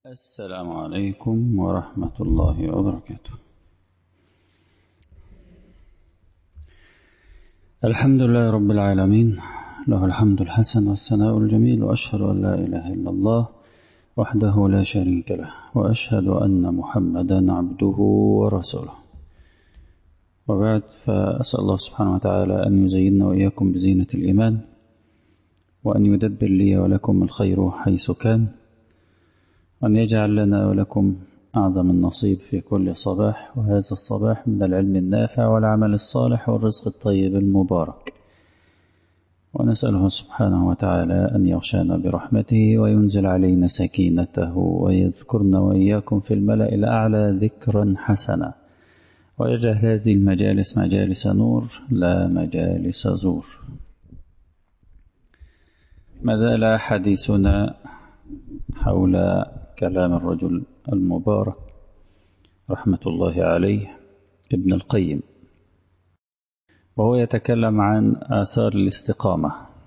السلام عليكم ورحمة الله وبركاته الحمد لله رب العالمين له الحمد الحسن والثناء الجميل وأشهد أن لا إله إلا الله وحده لا شريك له وأشهد أن محمدا عبده ورسوله وبعد فأسأل الله سبحانه وتعالى أن يزيننا وإياكم بزينة الإيمان وأن يدبر لي ولكم الخير حيث كان وأن يجعل لنا ولكم أعظم النصيب في كل صباح وهذا الصباح من العلم النافع والعمل الصالح والرزق الطيب المبارك ونسأله سبحانه وتعالى أن يغشانا برحمته وينزل علينا سكينته ويذكرنا وإياكم في الملأ الأعلى ذكرا حسنا ويجعل هذه المجالس مجالس نور لا مجالس زور ما زال حديثنا حول كلام الرجل المبارك رحمة الله عليه ابن القيم وهو يتكلم عن آثار الاستقامة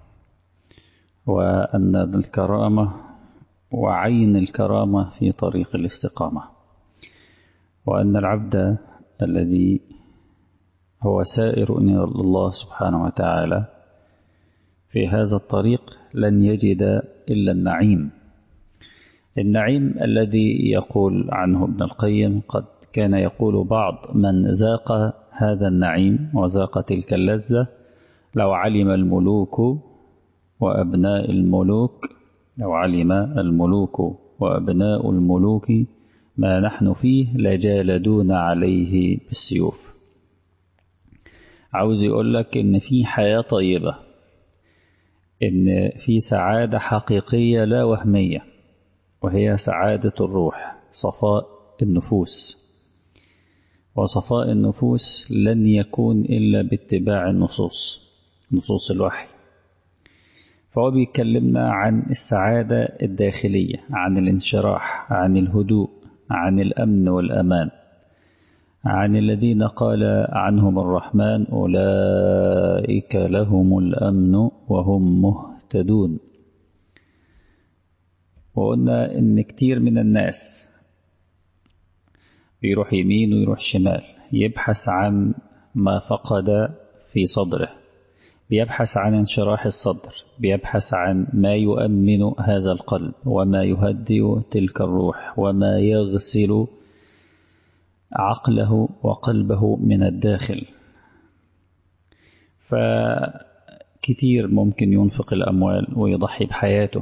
وأن الكرامة وعين الكرامة في طريق الاستقامة وأن العبد الذي هو سائر إلى الله سبحانه وتعالى في هذا الطريق لن يجد إلا النعيم النعيم الذي يقول عنه ابن القيم قد كان يقول بعض من ذاق هذا النعيم وذاق تلك اللذة لو علم الملوك وأبناء الملوك لو علم الملوك وأبناء الملوك ما نحن فيه لجالدون عليه بالسيوف عاوز يقول لك إن في حياة طيبة إن في سعادة حقيقية لا وهمية وهي سعادة الروح صفاء النفوس وصفاء النفوس لن يكون إلا باتباع النصوص نصوص الوحي فهو بيكلمنا عن السعادة الداخلية عن الانشراح عن الهدوء عن الأمن والأمان عن الذين قال عنهم الرحمن أولئك لهم الأمن وهم مهتدون وقلنا إن كتير من الناس بيروح يمين ويروح شمال يبحث عن ما فقد في صدره بيبحث عن انشراح الصدر بيبحث عن ما يؤمن هذا القلب وما يهدئ تلك الروح وما يغسل عقله وقلبه من الداخل فكتير ممكن ينفق الأموال ويضحي بحياته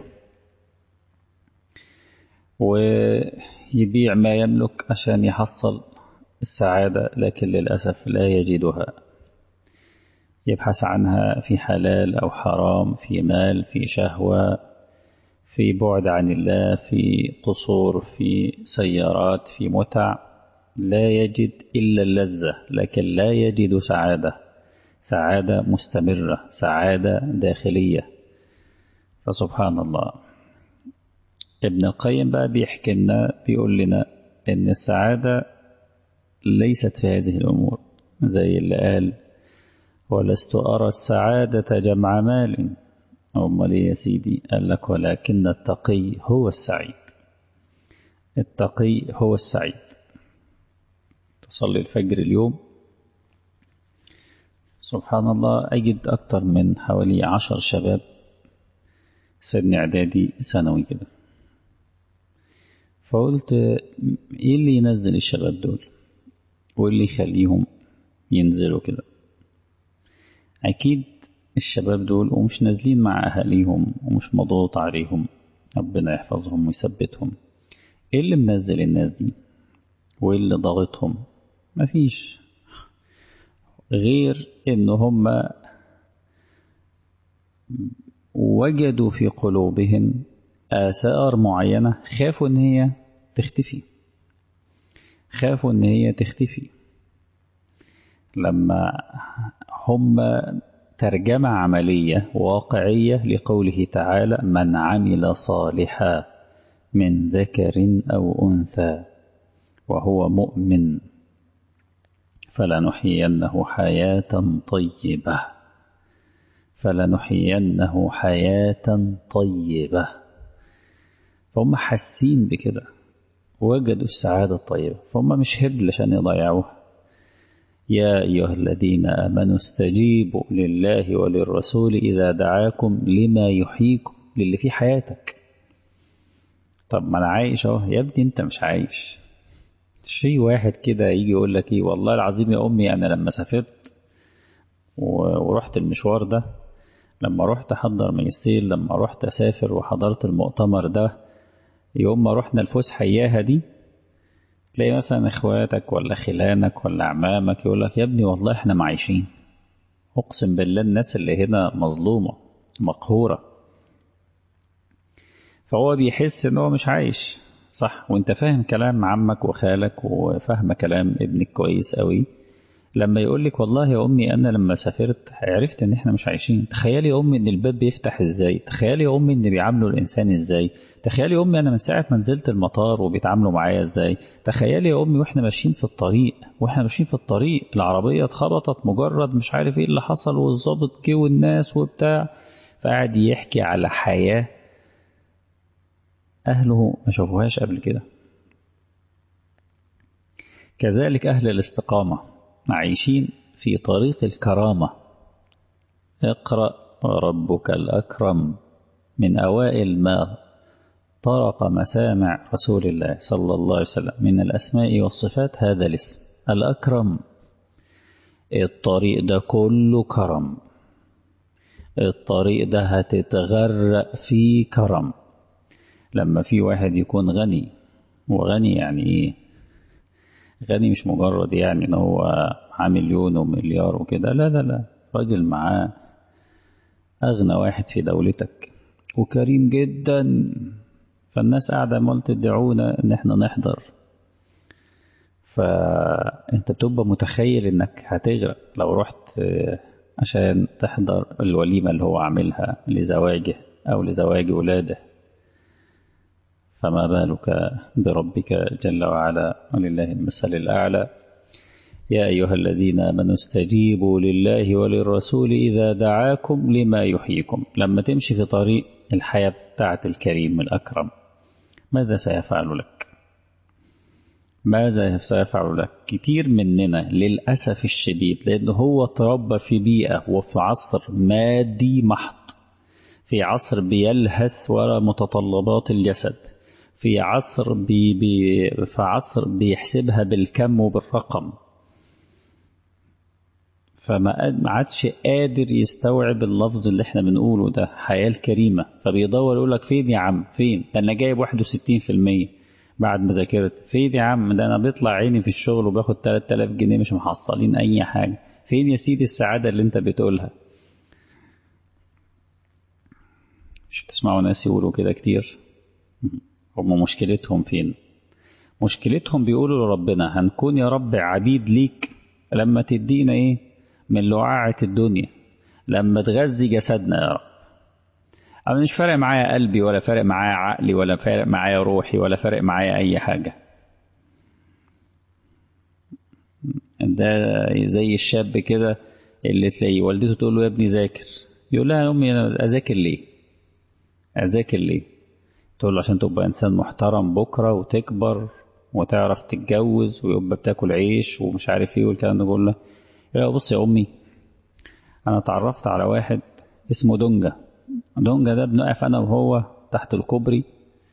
ويبيع ما يملك عشان يحصل السعادة لكن للأسف لا يجدها يبحث عنها في حلال أو حرام في مال في شهوة في بعد عن الله في قصور في سيارات في متع لا يجد إلا اللذة لكن لا يجد سعادة سعادة مستمرة سعادة داخلية فسبحان الله ابن القيم بقى بيحكي لنا بيقول لنا إن السعادة ليست في هذه الأمور زي اللي قال ولست أرى السعادة جمع مال أمال إيه يا سيدي قال لك ولكن التقي هو السعيد التقي هو السعيد تصلي الفجر اليوم سبحان الله أجد أكتر من حوالي عشر شباب سن إعدادي ثانوي كده فقلت إيه اللي ينزل الشباب دول واللي يخليهم ينزلوا كده أكيد الشباب دول ومش نازلين مع أهاليهم ومش مضغوط عليهم ربنا يحفظهم ويثبتهم إيه اللي منزل الناس دي وإيه اللي ضاغطهم مفيش غير إن هم وجدوا في قلوبهم آثار معينة خافوا إن هي تختفي خافوا إن هي تختفي لما هم ترجمة عملية واقعية لقوله تعالى من عمل صالحا من ذكر أو أنثى وهو مؤمن فلنحيينه حياة طيبة فلنحيينه حياة طيبة فهم حاسين بكده وجدوا السعادة الطيبة فهم مش هبل عشان يضيعوها يا أيها الذين آمنوا استجيبوا لله وللرسول إذا دعاكم لما يحييكم للي في حياتك طب ما أنا عايش أهو يا ابني أنت مش عايش في واحد كده يجي يقول لك إيه والله العظيم يا أمي أنا لما سافرت ورحت المشوار ده لما رحت أحضر ماجستير لما رحت أسافر وحضرت المؤتمر ده يوم ما رحنا الفسحة إياها دي تلاقي مثلا إخواتك ولا خلانك ولا أعمامك يقول لك يا ابني والله إحنا معايشين أقسم بالله الناس اللي هنا مظلومة مقهورة فهو بيحس إن هو مش عايش صح وانت فاهم كلام عمك وخالك وفاهم كلام ابنك كويس قوي لما يقول لك والله يا امي انا لما سافرت عرفت ان احنا مش عايشين تخيلي يا امي ان الباب بيفتح ازاي تخيلي يا امي ان بيعاملوا الانسان ازاي تخيلي يا امي انا من ساعه ما نزلت المطار وبيتعاملوا معايا ازاي تخيلي يا امي واحنا ماشيين في الطريق واحنا ماشيين في الطريق العربيه اتخبطت مجرد مش عارف ايه اللي حصل والظابط جه والناس وبتاع فقعد يحكي على حياه اهله ما شافوهاش قبل كده كذلك اهل الاستقامه عايشين في طريق الكرامة اقرأ ربك الأكرم من أوائل ما طرق مسامع رسول الله صلى الله عليه وسلم من الأسماء والصفات هذا الاسم الأكرم الطريق ده كله كرم الطريق ده هتتغرق فيه كرم لما في واحد يكون غني وغني يعني ايه غني مش مجرد يعني ان هو معاه مليون ومليار وكده لا لا لا راجل معاه اغنى واحد في دولتك وكريم جدا فالناس قاعدة عمال تدعونا ان احنا نحضر فانت بتبقى متخيل انك هتغرق لو رحت عشان تحضر الوليمة اللي هو عاملها لزواجه او لزواج ولاده فما بالك بربك جل وعلا ولله المثل الأعلى يا أيها الذين آمنوا استجيبوا لله وللرسول إذا دعاكم لما يحييكم لما تمشي في طريق الحياة بتاعة الكريم الأكرم ماذا سيفعل لك ماذا سيفعل لك كتير مننا للأسف الشديد لأنه هو تربى في بيئة وفي عصر مادي محض في عصر بيلهث وراء متطلبات الجسد في عصر بي بي في عصر بيحسبها بالكم وبالرقم فما عادش قادر يستوعب اللفظ اللي احنا بنقوله ده حياة الكريمة فبيدور يقول لك فين يا عم فين ده انا جايب 61% بعد ما ذاكرت فين يا عم ده انا بيطلع عيني في الشغل وباخد 3000 جنيه مش محصلين اي حاجة فين يا سيدي السعادة اللي انت بتقولها مش بتسمعوا ناس يقولوا كده كتير هم مشكلتهم فين مشكلتهم بيقولوا لربنا هنكون يا رب عبيد ليك لما تدينا ايه من لعاعة الدنيا لما تغذي جسدنا يا رب أنا مش فارق معايا قلبي ولا فارق معايا عقلي ولا فارق معايا روحي ولا فارق معايا أي حاجة ده زي الشاب كده اللي تلاقيه والدته تقول له يا ابني ذاكر يقول لها يا أمي أنا أذاكر ليه أذاكر ليه تقول له عشان تبقى إنسان محترم بكرة وتكبر وتعرف تتجوز ويبقى بتاكل عيش ومش عارف ايه والكلام ده كله يا بص يا أمي أنا اتعرفت على واحد اسمه دونجا دونجا ده بنقف أنا وهو تحت الكوبري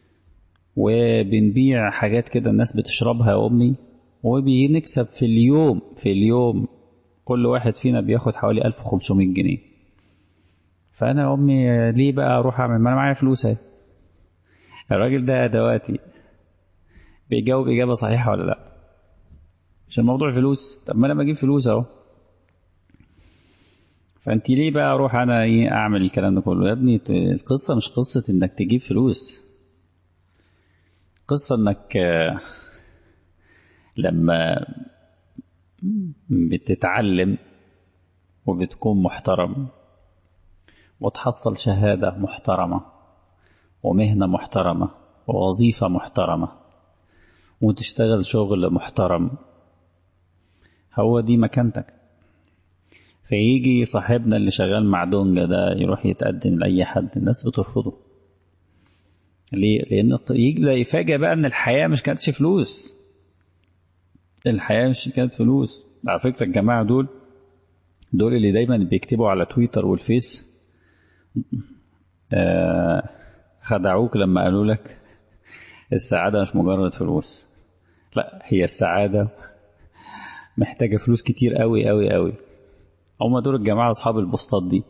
وبنبيع حاجات كده الناس بتشربها يا أمي وبنكسب في اليوم في اليوم كل واحد فينا بياخد حوالي 1500 جنيه فأنا يا أمي ليه بقى أروح أعمل ما أنا معايا فلوس أهي الراجل ده أدواتي بيجاوب إجابة صحيحة ولا لأ مش الموضوع فلوس طب ما أنا بجيب فلوس أهو فأنت ليه بقى أروح أنا إيه أعمل الكلام ده كله يا ابني القصة مش قصة إنك تجيب فلوس قصة إنك لما بتتعلم وبتكون محترم وتحصل شهادة محترمة ومهنة محترمة ووظيفة محترمة وتشتغل شغل محترم هو دي مكانتك فيجي صاحبنا اللي شغال مع دونجا ده يروح يتقدم لأي حد الناس بترفضه ليه؟ لأن يجي يفاجئ بقى إن الحياة مش كانتش فلوس الحياة مش كانت فلوس على فكرة الجماعة دول دول اللي دايما بيكتبوا على تويتر والفيس آه خدعوك لما قالوا لك السعادة مش مجرد فلوس لا هي السعادة محتاجة فلوس كتير قوي قوي قوي هما دول الجماعة أصحاب البوستات دي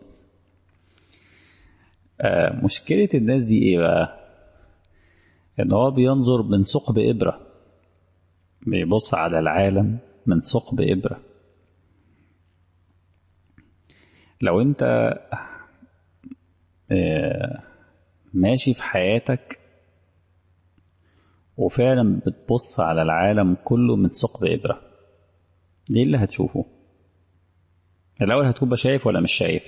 آه مشكلة الناس دي إيه بقى؟ إن هو بينظر من ثقب إبرة بيبص على العالم من ثقب إبرة لو أنت آه ماشي في حياتك وفعلا بتبص على العالم كله من ثقب إبرة دي اللي هتشوفه الأول هتبقى شايف ولا مش شايف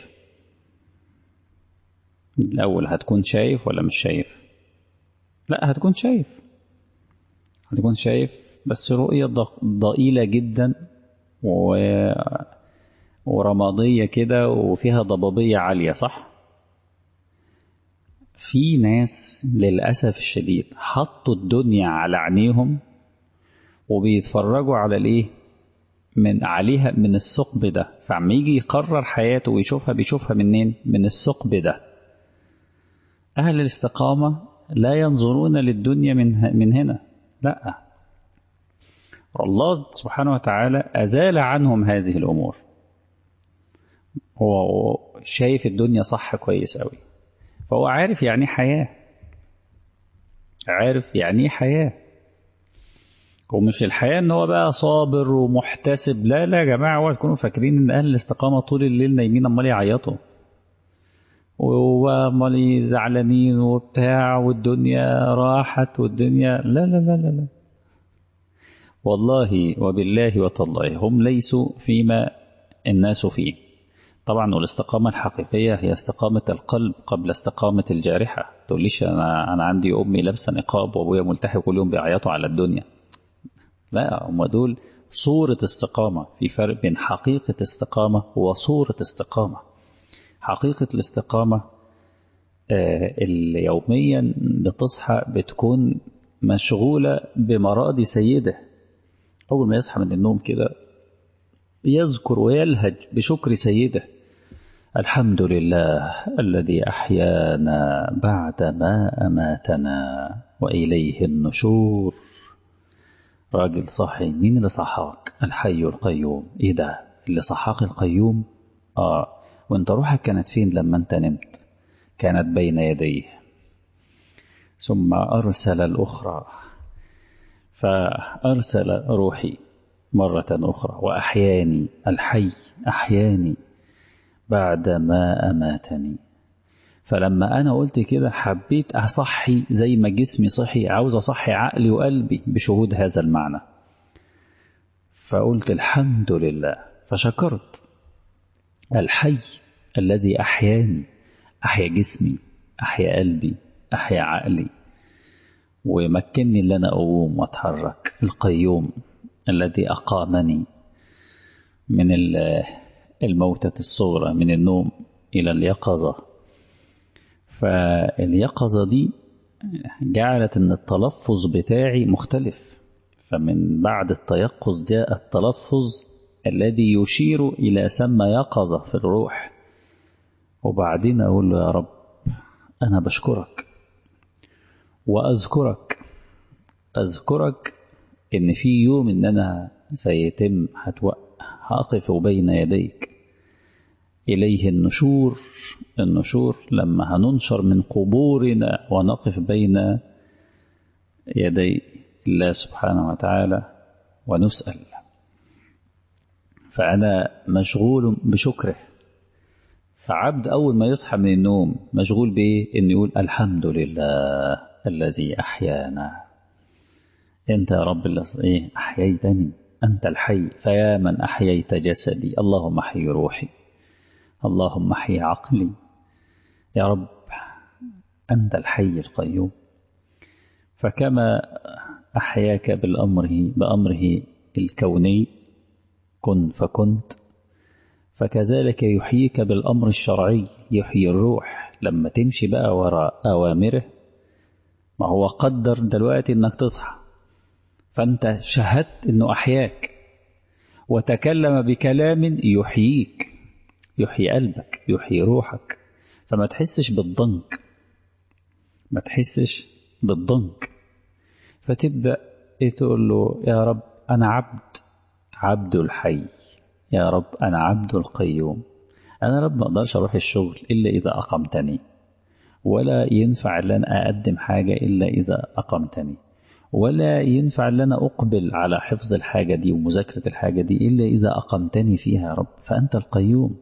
الأول هتكون شايف ولا مش شايف لا هتكون شايف هتكون شايف بس رؤية ضئيلة جدا و... ورمادية كده وفيها ضبابية عالية صح في ناس للأسف الشديد حطوا الدنيا على عينيهم وبيتفرجوا على الايه من عليها من الثقب ده فعما يجي يقرر حياته ويشوفها بيشوفها منين من الثقب ده أهل الاستقامة لا ينظرون للدنيا من من هنا لا الله سبحانه وتعالى أزال عنهم هذه الأمور هو شايف الدنيا صح كويس أوي فهو عارف يعني حياة عارف يعني حياة ومش الحياة ان هو بقى صابر ومحتسب لا لا يا جماعة اوعوا تكونوا فاكرين ان اهل الاستقامة طول الليل نايمين امال يعيطوا وامال زعلانين وبتاع والدنيا راحت والدنيا لا لا لا لا لا والله وبالله وتالله هم ليسوا فيما الناس فيه طبعا والاستقامة الحقيقية هي استقامة القلب قبل استقامة الجارحة تقوليش أنا, أنا عندي أمي لابسة نقاب وأبويا ملتحي كل يوم بيعيطوا على الدنيا لا هم دول صورة استقامة في فرق بين حقيقة استقامة وصورة استقامة حقيقة الاستقامة آه اللي يوميا بتصحى بتكون مشغولة بمراضي سيدة أول ما يصحى من النوم كده يذكر ويلهج بشكر سيده الحمد لله الذي أحيانا بعد ما أماتنا وإليه النشور راجل صحي مين اللي صحاك الحي القيوم إيه ده اللي صحاك القيوم آه وانت روحك كانت فين لما انت نمت كانت بين يديه ثم أرسل الأخرى فأرسل روحي مرة أخرى وأحياني الحي أحياني بعد ما أماتني فلما أنا قلت كده حبيت أصحي زي ما جسمي صحي عاوز أصحي عقلي وقلبي بشهود هذا المعنى فقلت الحمد لله فشكرت الحي الذي أحياني أحيا جسمي أحيا قلبي أحيا عقلي ويمكنني ان انا اقوم واتحرك القيوم الذي اقامني من الموتة الصغرى من النوم الى اليقظة فاليقظة دي جعلت ان التلفظ بتاعي مختلف فمن بعد التيقظ جاء التلفظ الذي يشير الى سمى يقظة في الروح وبعدين اقول له يا رب انا بشكرك وأذكرك أذكرك إن في يوم إن أنا سيتم هقف بين يديك إليه النشور النشور لما هننشر من قبورنا ونقف بين يدي الله سبحانه وتعالى ونسأل فأنا مشغول بشكره فعبد أول ما يصحى من النوم مشغول بإيه؟ إنه يقول الحمد لله الذي أحيانا أنت يا رب اللي إيه أحييتني أنت الحي فيا من أحييت جسدي اللهم أحي روحي اللهم أحي عقلي يا رب أنت الحي القيوم فكما أحياك بالأمره بأمره الكوني كن فكنت فكذلك يحييك بالأمر الشرعي يحيي الروح لما تمشي بقى وراء أوامره ما هو قدر دلوقتي انك تصحى فانت شهدت انه احياك وتكلم بكلام يحييك يحيي قلبك يحيي روحك فما تحسش بالضنك ما تحسش بالضنك فتبدأ تقول له يا رب أنا عبد عبد الحي يا رب أنا عبد القيوم أنا رب ما أقدرش أروح الشغل إلا إذا أقمتني ولا ينفع أن أنا أقدم حاجة إلا إذا أقمتني ولا ينفع أن أنا أقبل على حفظ الحاجة دي ومذاكرة الحاجة دي إلا إذا أقمتني فيها يا رب فأنت القيوم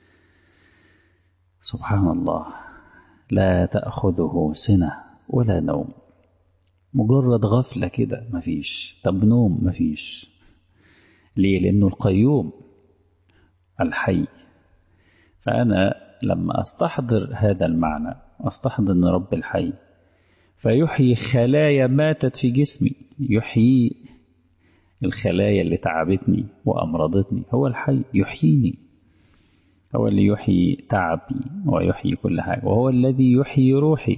سبحان الله لا تأخذه سنة ولا نوم مجرد غفلة كده مفيش طب نوم مفيش ليه لأنه القيوم الحي فأنا لما أستحضر هذا المعنى أستحضر أن رب الحي فيحيي خلايا ماتت في جسمي يحيي الخلايا اللي تعبتني وأمرضتني هو الحي يحييني هو اللي يحيي تعبي ويحيي كل حاجة وهو الذي يحيي روحي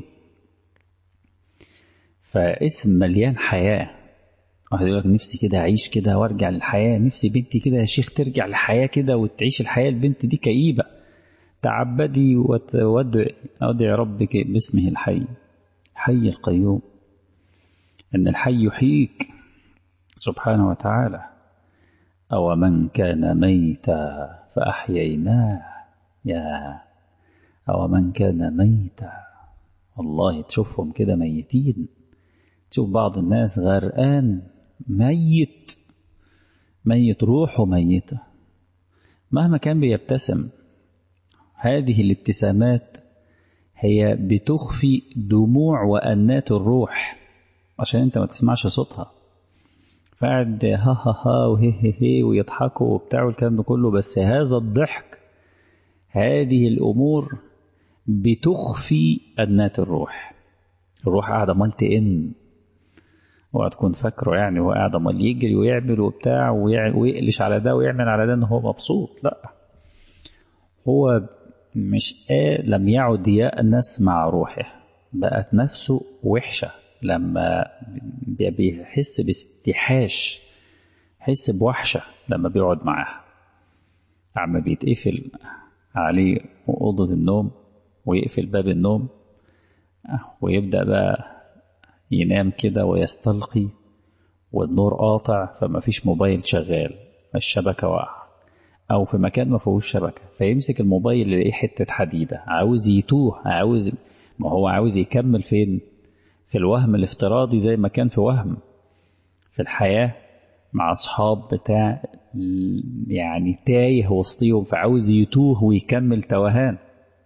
فاسم مليان حياة واحد يقول لك نفسي كده أعيش كده وأرجع للحياة نفسي بنتي كده يا شيخ ترجع للحياة كده وتعيش الحياة البنت دي كئيبة تعبدي وادعي أدعي ربك باسمه الحي حي القيوم أن الحي يحييك سبحانه وتعالى أو من كان ميتا فأحييناه يا أو من كان ميتا والله تشوفهم كده ميتين تشوف بعض الناس غرقان ميت ميت روحه ميتة مهما كان بيبتسم هذه الابتسامات هي بتخفي دموع وأنات الروح عشان انت ما تسمعش صوتها فقعد ها ها ها وهي هي هي ويضحكوا وبتاع والكلام ده كله بس هذا الضحك هذه الأمور بتخفي أنات الروح الروح قاعدة مال تئن وهتكون فاكره يعني هو قاعد امال يجري ويعمل وبتاع ويقلش على ده ويعمل على ده ان هو مبسوط لا هو مش آه لم يعد يأنس مع روحه بقت نفسه وحشة لما بيحس باستحاش حس بوحشة لما بيقعد معاها عم بيتقفل عليه أوضة النوم ويقفل باب النوم ويبدأ بقى ينام كده ويستلقي والنور قاطع فما فيش موبايل شغال الشبكة واقعة أو في مكان ما فيهوش شبكة فيمسك الموبايل يلاقيه حتة حديدة عاوز يتوه عاوز ما هو عاوز يكمل فين في الوهم الافتراضي زي ما كان في وهم في الحياة مع أصحاب بتاع يعني تايه وسطيهم فعاوز يتوه ويكمل توهان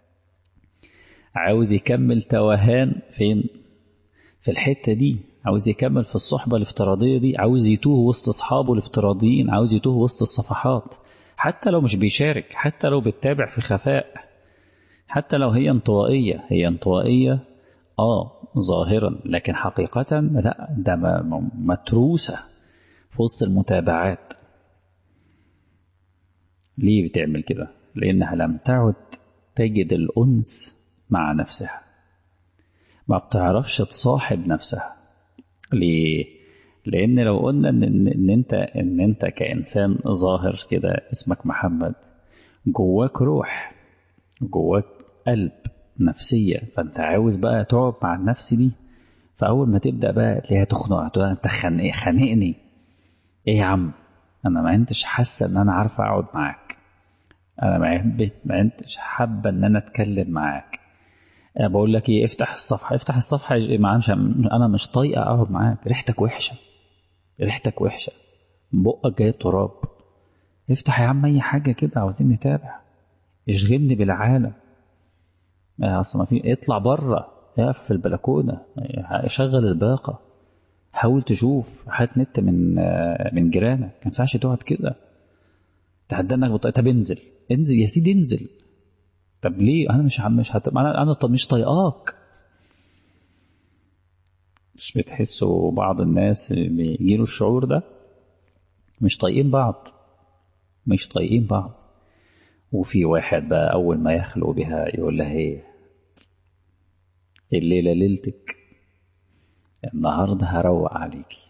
عاوز يكمل توهان فين في الحتة دي عاوز يكمل في الصحبة الافتراضية دي عاوز يتوه وسط أصحابه الافتراضيين عاوز يتوه وسط الصفحات حتى لو مش بيشارك حتى لو بتتابع في خفاء حتى لو هي انطوائية هي انطوائية آه ظاهرا لكن حقيقة لا ده متروسة في وسط المتابعات ليه بتعمل كده لأنها لم تعد تجد الأنس مع نفسها ما بتعرفش تصاحب نفسها ليه لان لو قلنا ان, إن انت ان انت كانسان ظاهر كده اسمك محمد جواك روح جواك قلب نفسيه فانت عاوز بقى تقعد مع النفس دي فاول ما تبدا بقى تلاقيها تخنق تقول انت خانق خانقني ايه يا عم انا ما انتش حاسه ان انا عارفه اقعد معاك انا ما انتش حابه ان انا اتكلم معاك أنا بقول لك ايه افتح الصفحه افتح الصفحه ما مش انا مش طايقه اقعد معاك ريحتك وحشه ريحتك وحشه بقك جاي تراب افتح يا عم اي حاجه كده عاوزين نتابع اشغلني بالعالم اصل ما في اطلع بره اقف في البلكونه شغل الباقه حاول تشوف هات نت من من جيرانك ما ينفعش تقعد كده تحدى انك بط... طب انزل انزل يا سيدي انزل طب ليه انا مش مش هت... انا انا طب مش طايقاك مش بتحسوا بعض الناس بيجيله الشعور ده مش طايقين بعض مش طايقين بعض وفي واحد بقى اول ما يخلق بها يقول لها ايه الليله ليلتك النهاردة هروق عليكي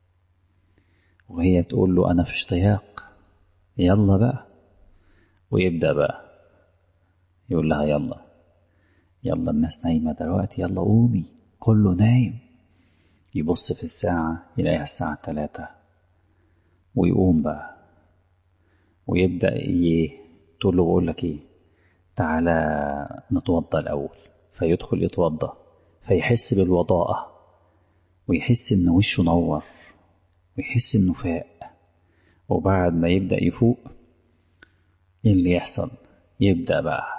وهي تقول له أنا في اشتياق يلا بقى ويبدأ بقى يقول لها يلا يلا الناس نايمة دلوقتي يلا قومي كله نايم يبص في الساعة يلاقيها الساعة تلاتة ويقوم بقى ويبدأ ايه تقول له بقول لك ايه تعالى نتوضى الأول فيدخل يتوضى فيحس بالوضاءة ويحس إن وشه نور ويحس إنه فاق وبعد ما يبدأ يفوق ايه اللي يحصل يبدأ بقى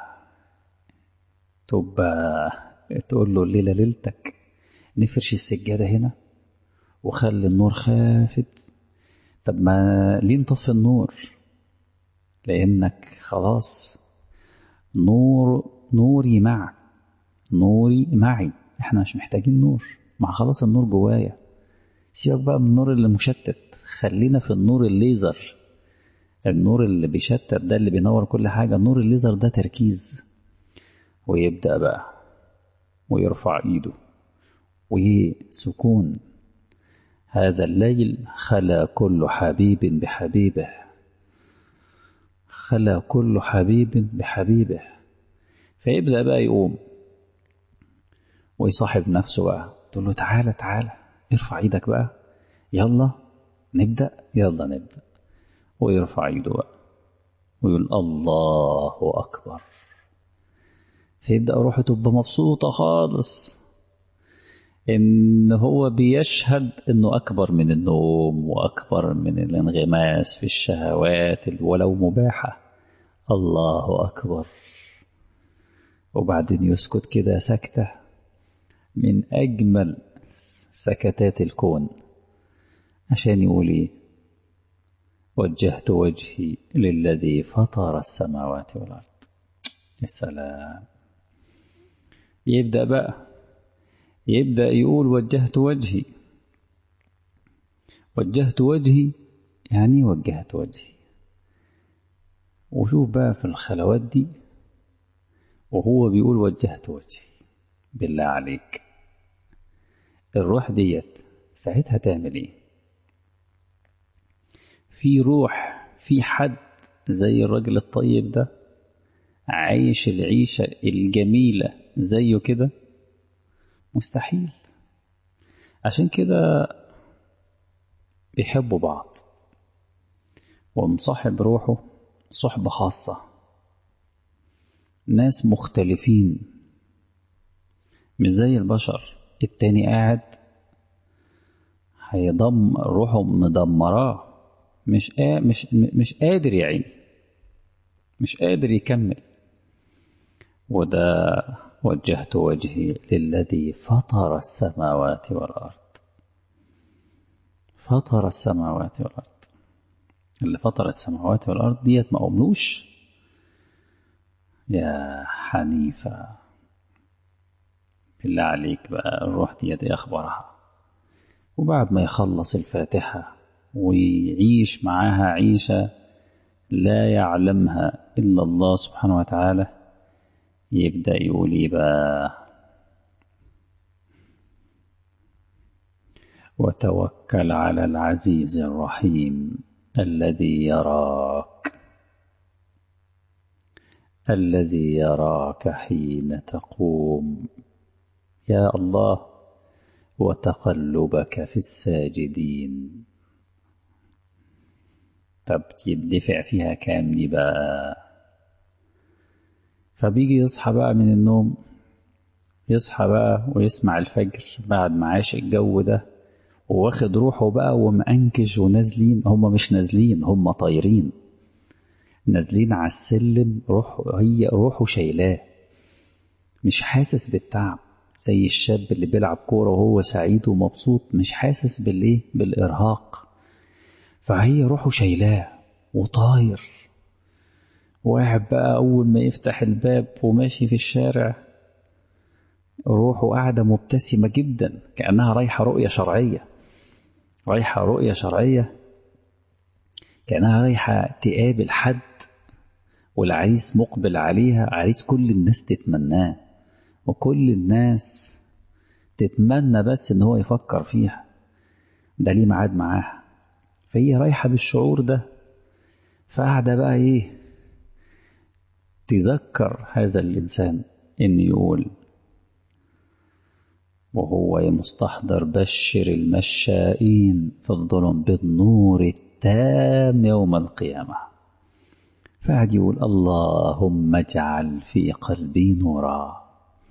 تبقى تقول له الليلة ليلتك نفرش السجادة هنا وخلي النور خافت طب ما ليه نطفي النور لأنك خلاص نور نوري معك نوري معي احنا مش محتاجين نور مع خلاص النور جوايا سيبك بقى من النور اللي مشتت خلينا في النور الليزر النور اللي بيشتت ده اللي بينور كل حاجة النور الليزر ده تركيز ويبدأ بقى ويرفع ايده وسكون هذا الليل خلا كل حبيب بحبيبه خلا كل حبيب بحبيبه فيبدأ بقى يقوم ويصاحب نفسه بقى تقول له تعالى تعالى ارفع ايدك بقى يلا نبدأ يلا نبدأ ويرفع ايده بقى ويقول الله أكبر فيبدأ روحه تبقى مبسوطة خالص إن هو بيشهد إنه أكبر من النوم وأكبر من الانغماس في الشهوات ولو مباحة الله أكبر وبعدين يسكت كده سكتة من أجمل سكتات الكون عشان يقول إيه وجهت وجهي للذي فطر السماوات والأرض يا سلام يبدأ بقى يبدأ يقول وجهت وجهي وجهت وجهي يعني وجهت وجهي وشوف بقى في الخلوات دي وهو بيقول وجهت وجهي بالله عليك الروح ديت ساعتها تعمل ايه في روح في حد زي الراجل الطيب ده عايش العيشة الجميلة زيه كده مستحيل عشان كده بيحبوا بعض ومصاحب روحه صحبة خاصة ناس مختلفين مش زي البشر التاني قاعد هيضم روحه مدمراه مش قا... مش مش قادر يعين مش قادر يكمل وده وجهت وجهي للذي فطر السماوات والأرض فطر السماوات والأرض اللي فطر السماوات والأرض ديت ما أملوش يا حنيفة بالله عليك بقى الروح ديت ايه أخبارها وبعد ما يخلص الفاتحة ويعيش معاها عيشة لا يعلمها إلا الله سبحانه وتعالى يبدأ يقول إيه بقى وتوكل على العزيز الرحيم الذي يراك الذي يراك حين تقوم يا الله وتقلبك في الساجدين طب يدفع فيها كام دي بقى فبيجي يصحى بقى من النوم يصحى بقى ويسمع الفجر بعد ما عاش الجو ده وواخد روحه بقى ومأنكش ونازلين هم مش نازلين هم طايرين نازلين على السلم روح هي روحه شايلاه مش حاسس بالتعب زي الشاب اللي بيلعب كورة وهو سعيد ومبسوط مش حاسس بالايه بالإرهاق فهي روحه شايلاه وطاير وقاعد بقى أول ما يفتح الباب وماشي في الشارع روحه قاعدة مبتسمة جدا كأنها رايحة رؤية شرعية رايحة رؤية شرعية كأنها رايحة تقابل حد والعريس مقبل عليها عريس كل الناس تتمناه وكل الناس تتمنى بس ان هو يفكر فيها ده ليه ميعاد معاها فهي رايحة بالشعور ده فقاعدة بقى ايه تذكر هذا الإنسان إن يقول وهو مستحضر بشر المشائين في الظلم بالنور التام يوم القيامة فقعد يقول اللهم اجعل في قلبي نورا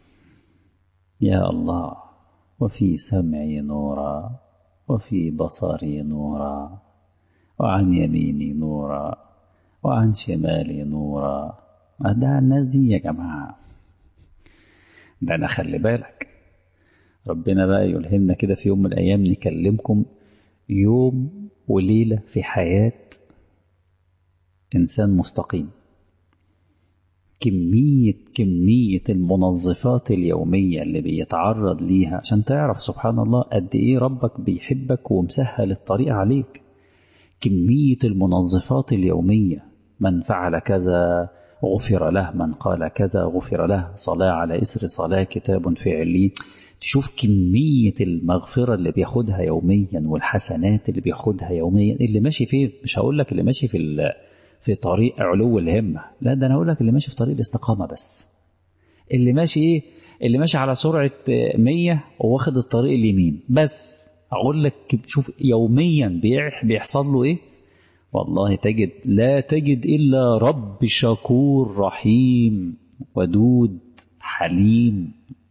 يا الله وفي سمعي نورا وفي بصري نورا وعن يميني نورا وعن شمالي نورا ده الناس دي يا جماعة ده أنا خلي بالك ربنا بقى يلهمنا كده في يوم من الأيام نكلمكم يوم وليلة في حياة إنسان مستقيم كمية كمية المنظفات اليومية اللي بيتعرض ليها عشان تعرف سبحان الله قد إيه ربك بيحبك ومسهل الطريق عليك كمية المنظفات اليومية من فعل كذا غفر له من قال كذا غفر له صلاة على إسر صلاة كتاب في علين تشوف كمية المغفرة اللي بياخدها يوميا والحسنات اللي بياخدها يوميا اللي ماشي فيه مش هقول لك اللي ماشي في في طريق علو الهمة لا ده أنا هقول لك اللي ماشي في طريق الاستقامة بس اللي ماشي إيه اللي ماشي على سرعة 100 وواخد الطريق اليمين بس أقول لك شوف يوميا بيحصل له إيه والله تجد لا تجد إلا رب شكور رحيم ودود حليم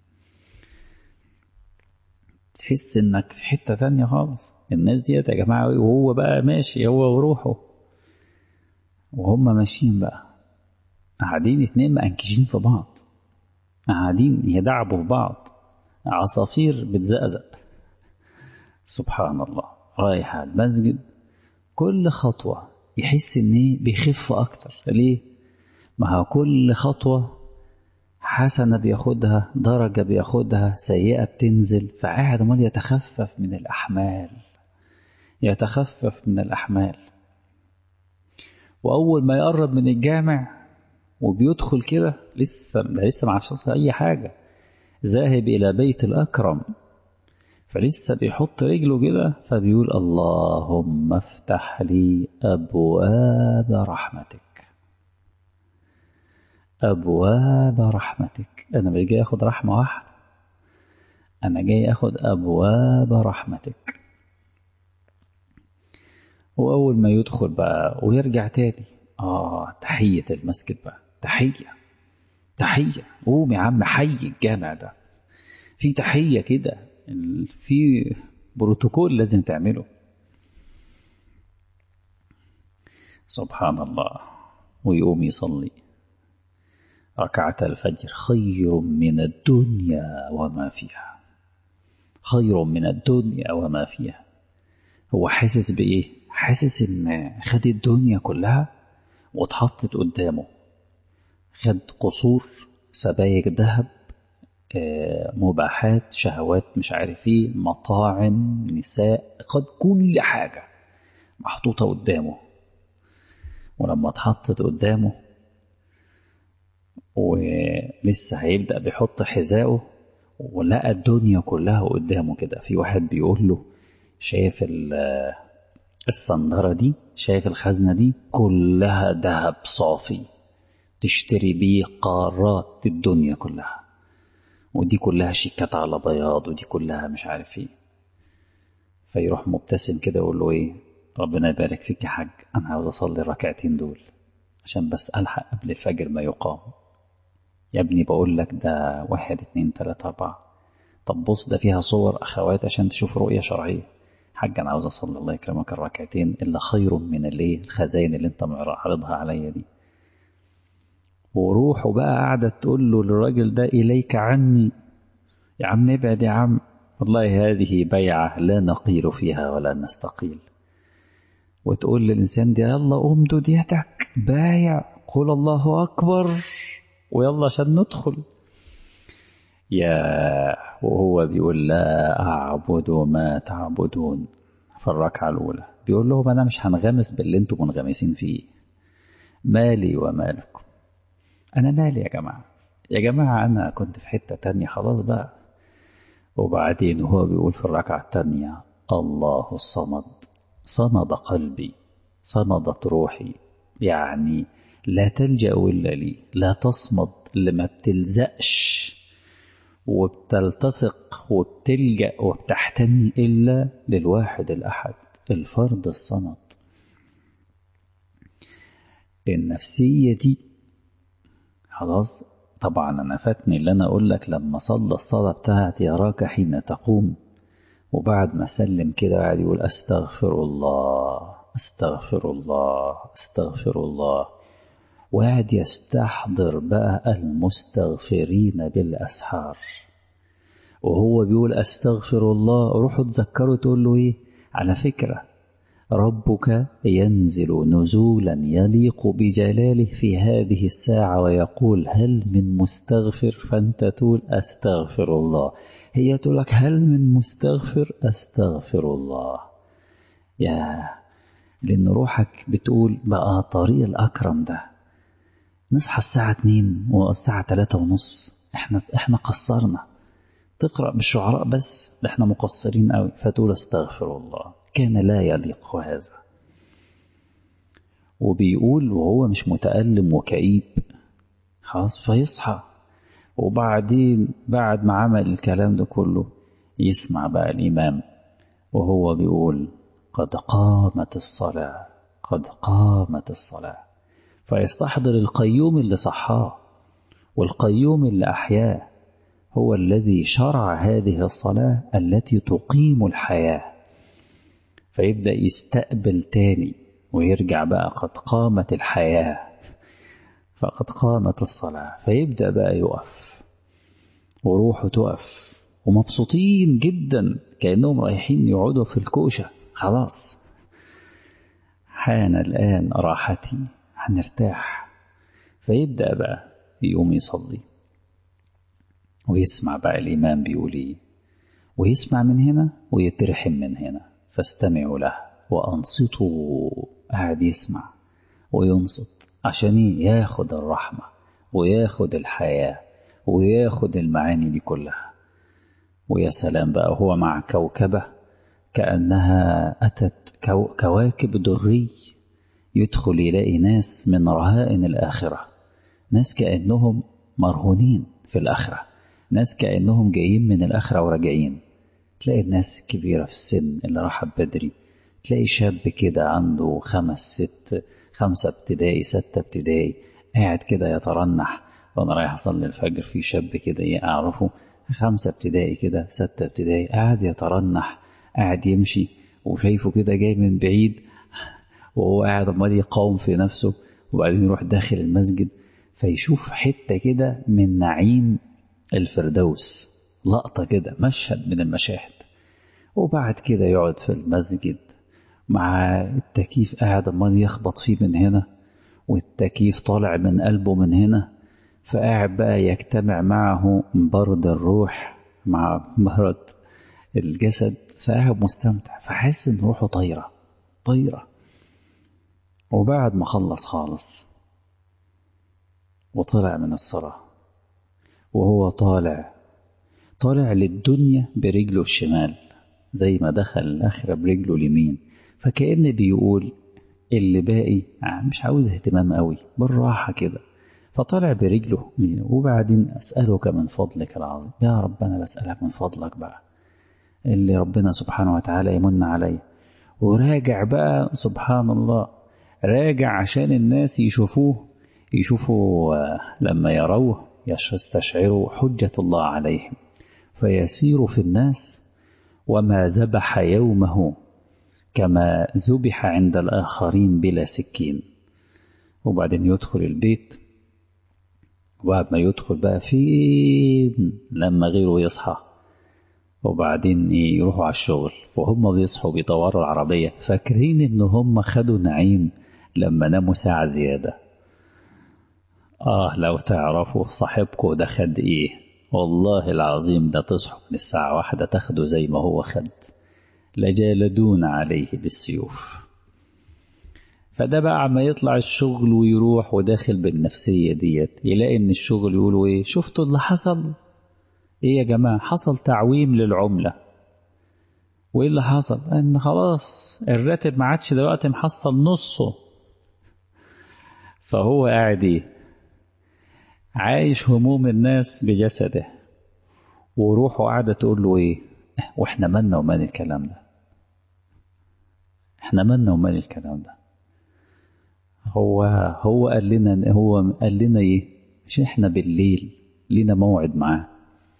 تحس انك في حتة تانية خالص الناس ديت يا جماعة وهو بقى ماشي هو وروحه وهم ماشيين بقى قاعدين اتنين مأنكشين في بعض قاعدين يدعبوا في بعض عصافير بتزقزق سبحان الله رايح على المسجد كل خطوة يحس ان ايه بيخف اكتر ليه ما هو كل خطوة حسنة بياخدها درجة بياخدها سيئة بتنزل فقاعد امال يتخفف من الأحمال يتخفف من الأحمال وأول ما يقرب من الجامع وبيدخل كده لسه لسه ما عشان أي حاجة ذاهب إلى بيت الأكرم فلسه بيحط رجله كده فبيقول اللهم افتح لي أبواب رحمتك أبواب رحمتك أنا مش جاي أخد رحمة واحدة أنا جاي أخد أبواب رحمتك وأول ما يدخل بقى ويرجع تاني آه تحية المسجد بقى تحية تحية قوم يا عم حي الجامع ده في تحية كده في بروتوكول لازم تعمله سبحان الله ويقوم يصلي ركعة الفجر خير من الدنيا وما فيها خير من الدنيا وما فيها هو حاسس بإيه؟ حاسس إن خد الدنيا كلها واتحطت قدامه خد قصور سبايك ذهب مباحات شهوات مش عارف ايه مطاعم نساء قد كل حاجة محطوطة قدامه ولما اتحطت قدامه ولسه هيبدأ بيحط حذائه ولقى الدنيا كلها قدامه كده في واحد بيقول له شايف الصندرة دي شايف الخزنة دي كلها ذهب صافي تشتري بيه قارات الدنيا كلها ودي كلها شيكات على بياض ودي كلها مش عارف ايه فيروح مبتسم كده يقول له ايه ربنا يبارك فيك يا حاج انا عاوز اصلي الركعتين دول عشان بس الحق قبل الفجر ما يقام يا ابني بقول لك ده واحد اتنين تلاتة اربعة طب بص ده فيها صور اخوات عشان تشوف رؤية شرعية حاج انا عاوز اصلي الله يكرمك الركعتين الا خير من الايه الخزاين اللي انت معرضها عليا دي وروحه بقى قاعدة تقول له للراجل ده إليك عني يا عم ابعد يا عم والله هذه بيعة لا نقيل فيها ولا نستقيل وتقول للإنسان ده يلا قوم دود يدك بايع قول الله أكبر ويلا عشان ندخل يا وهو بيقول لا أعبد ما تعبدون في الركعة الأولى بيقول لهم أنا مش هنغمس باللي انتم منغمسين فيه مالي ومالكم أنا مالي يا جماعة يا جماعة أنا كنت في حتة تانية خلاص بقى وبعدين هو بيقول في الركعة الثانية الله الصمد صمد قلبي صمدت روحي يعني لا تلجأ إلا لي لا تصمد لما بتلزقش وبتلتصق وبتلجأ وبتحتمي إلا للواحد الأحد الفرد الصمد النفسية دي خلاص طبعا أنا فاتني اللي أنا أقول لك لما صلى الصلاة بتاعت يراك حين تقوم وبعد ما سلم كده قاعد يقول أستغفر الله أستغفر الله أستغفر الله وقاعد يستحضر بقى المستغفرين بالأسحار وهو بيقول أستغفر الله روحوا تذكروا تقول له إيه على فكرة ربك ينزل نزولا يليق بجلاله في هذه الساعة ويقول هل من مستغفر فأنت تقول أستغفر الله هي تقول لك هل من مستغفر أستغفر الله يا لأن روحك بتقول بقى طريق الأكرم ده نصحى الساعة اتنين والساعة تلاتة ونص احنا احنا قصرنا تقرأ بالشعراء بس ده احنا مقصرين قوي فتقول استغفر الله كان لا يليق هذا وبيقول وهو مش متألم وكئيب خلاص فيصحى وبعدين بعد ما عمل الكلام ده كله يسمع بقى الإمام وهو بيقول قد قامت الصلاة قد قامت الصلاة فيستحضر القيوم اللي صحاه والقيوم اللي أحياه هو الذي شرع هذه الصلاة التي تقيم الحياة فيبدأ يستقبل تاني ويرجع بقى قد قامت الحياة فقد قامت الصلاة فيبدأ بقى يقف وروحه تقف ومبسوطين جدا كأنهم رايحين يقعدوا في الكوشة خلاص حان الآن راحتي هنرتاح فيبدأ بقى يقوم يصلي ويسمع بقى الإمام بيقول إيه ويسمع من هنا ويترحم من هنا فاستمعوا له وأنصتوا قاعد يسمع وينصت عشان ياخد الرحمة وياخد الحياة وياخد المعاني دي كلها ويا سلام بقى هو مع كوكبة كأنها أتت كو كواكب دري يدخل يلاقي ناس من رهائن الآخرة ناس كأنهم مرهونين في الآخرة ناس كأنهم جايين من الآخرة وراجعين تلاقي الناس كبيرة في السن اللي راحت بدري تلاقي شاب كده عنده خمس ست خمسة ابتدائي ستة ابتدائي قاعد كده يترنح وانا رايح اصلي الفجر في شاب كده ايه اعرفه خمسة ابتدائي كده ستة ابتدائي قاعد يترنح قاعد يمشي وشايفه كده جاي من بعيد وهو قاعد عمال يقاوم في نفسه وبعدين يروح داخل المسجد فيشوف حتة كده من نعيم الفردوس لقطة كده مشهد من المشاهد وبعد كده يقعد في المسجد مع التكييف قاعد عمال يخبط فيه من هنا والتكييف طالع من قلبه من هنا فقاعد بقى يجتمع معه برد الروح مع برد الجسد فقاعد مستمتع فحس ان روحه طايرة طايرة وبعد ما خلص خالص وطلع من الصلاة وهو طالع طالع للدنيا برجله الشمال زي ما دخل الآخرة برجله اليمين فكأن بيقول اللي باقي مش عاوز اهتمام قوي بالراحة كده فطلع برجله وبعدين أسألك من فضلك العظيم يا رب أنا بسألك من فضلك بقى اللي ربنا سبحانه وتعالى يمن علي وراجع بقى سبحان الله راجع عشان الناس يشوفوه يشوفوا لما يروه يستشعروا حجة الله عليهم فيسير في الناس وما ذبح يومه كما ذبح عند الآخرين بلا سكين وبعدين يدخل البيت وبعد ما يدخل بقى فين لما غيره يصحى وبعدين يروحوا على الشغل وهم بيصحوا بيطوروا العربية فاكرين ان هم خدوا نعيم لما ناموا ساعة زيادة آه لو تعرفوا صاحبكم ده خد إيه والله العظيم ده تصحوا من الساعة واحدة تاخده زي ما هو خد لجالدون عليه بالسيوف فده بقى عما يطلع الشغل ويروح وداخل بالنفسية ديت يلاقي ان الشغل يقولوا ايه شفتوا اللي حصل ايه يا جماعة حصل تعويم للعملة وايه اللي حصل ان خلاص الراتب ما عادش دلوقتي محصل نصه فهو قاعد ايه عايش هموم الناس بجسده وروحه قاعدة تقول له ايه واحنا مالنا ومال الكلام ده احنا مالنا ومال الكلام ده هو هو قال لنا هو قال لنا ايه مش احنا بالليل لينا موعد معاه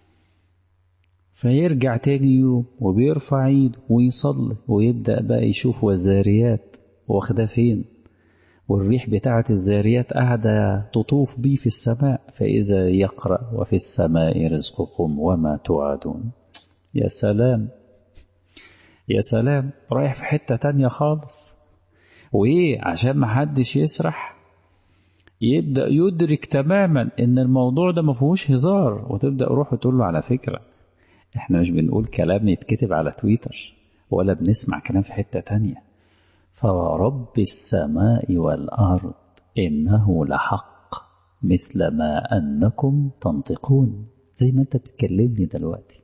فيرجع تاني يوم وبيرفع ايده ويصلي ويبدأ بقى يشوف وزاريات واخداه فين والريح بتاعة الذاريات قاعدة تطوف بيه في السماء فإذا يقرأ وفي السماء رزقكم وما توعدون يا سلام يا سلام رايح في حتة تانية خالص وإيه عشان محدش يسرح يبدأ يدرك تماما إن الموضوع ده مفهوش هزار وتبدأ روحه تقول له على فكرة إحنا مش بنقول كلام يتكتب على تويتر ولا بنسمع كلام في حتة تانية فورب السماء والأرض إنه لحق مثل ما أنكم تنطقون زي ما أنت بتكلمني دلوقتي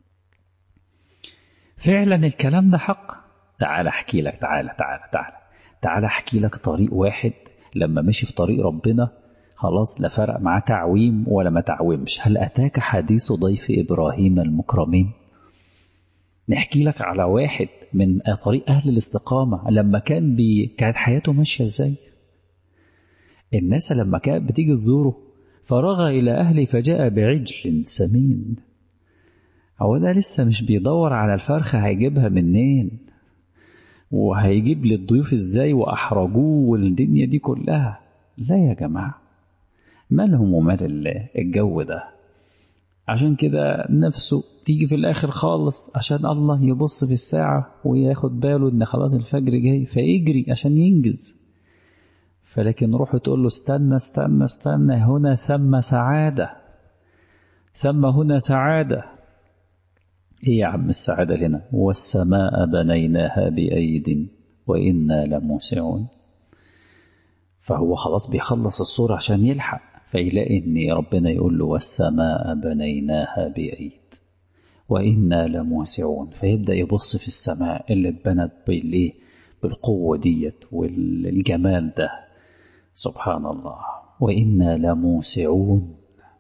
فعلا الكلام ده حق تعال احكي لك تعال تعال تعال تعال احكي لك طريق واحد لما مشي في طريق ربنا خلاص لا فرق معاه تعويم ولا ما تعويمش هل أتاك حديث ضيف إبراهيم المكرمين نحكي لك على واحد من طريق أهل الاستقامة لما كان بي... كانت حياته ماشية ازاي الناس لما كانت بتيجي تزوره فرغ إلى أهله فجاء بعجل سمين هو ده لسه مش بيدور على الفرخة هيجيبها منين وهيجيب للضيوف ازاي وأحرجوه والدنيا دي كلها لا يا جماعة مالهم ومال الجو ده عشان كده نفسه تيجي في الآخر خالص عشان الله يبص في الساعة وياخد باله إن خلاص الفجر جاي فيجري عشان ينجز فلكن روحه تقول له استنى استنى استنى هنا ثم سعادة ثم هنا سعادة إيه يا عم السعادة هنا والسماء بنيناها بأيد وإنا لموسعون فهو خلاص بيخلص الصورة عشان يلحق فيلاقي ان ربنا يقول له والسماء بنيناها بأيد وإنا لموسعون فيبدأ يبص في السماء اللي اتبنت بالايه بالقوة ديت والجمال ده سبحان الله وإنا لموسعون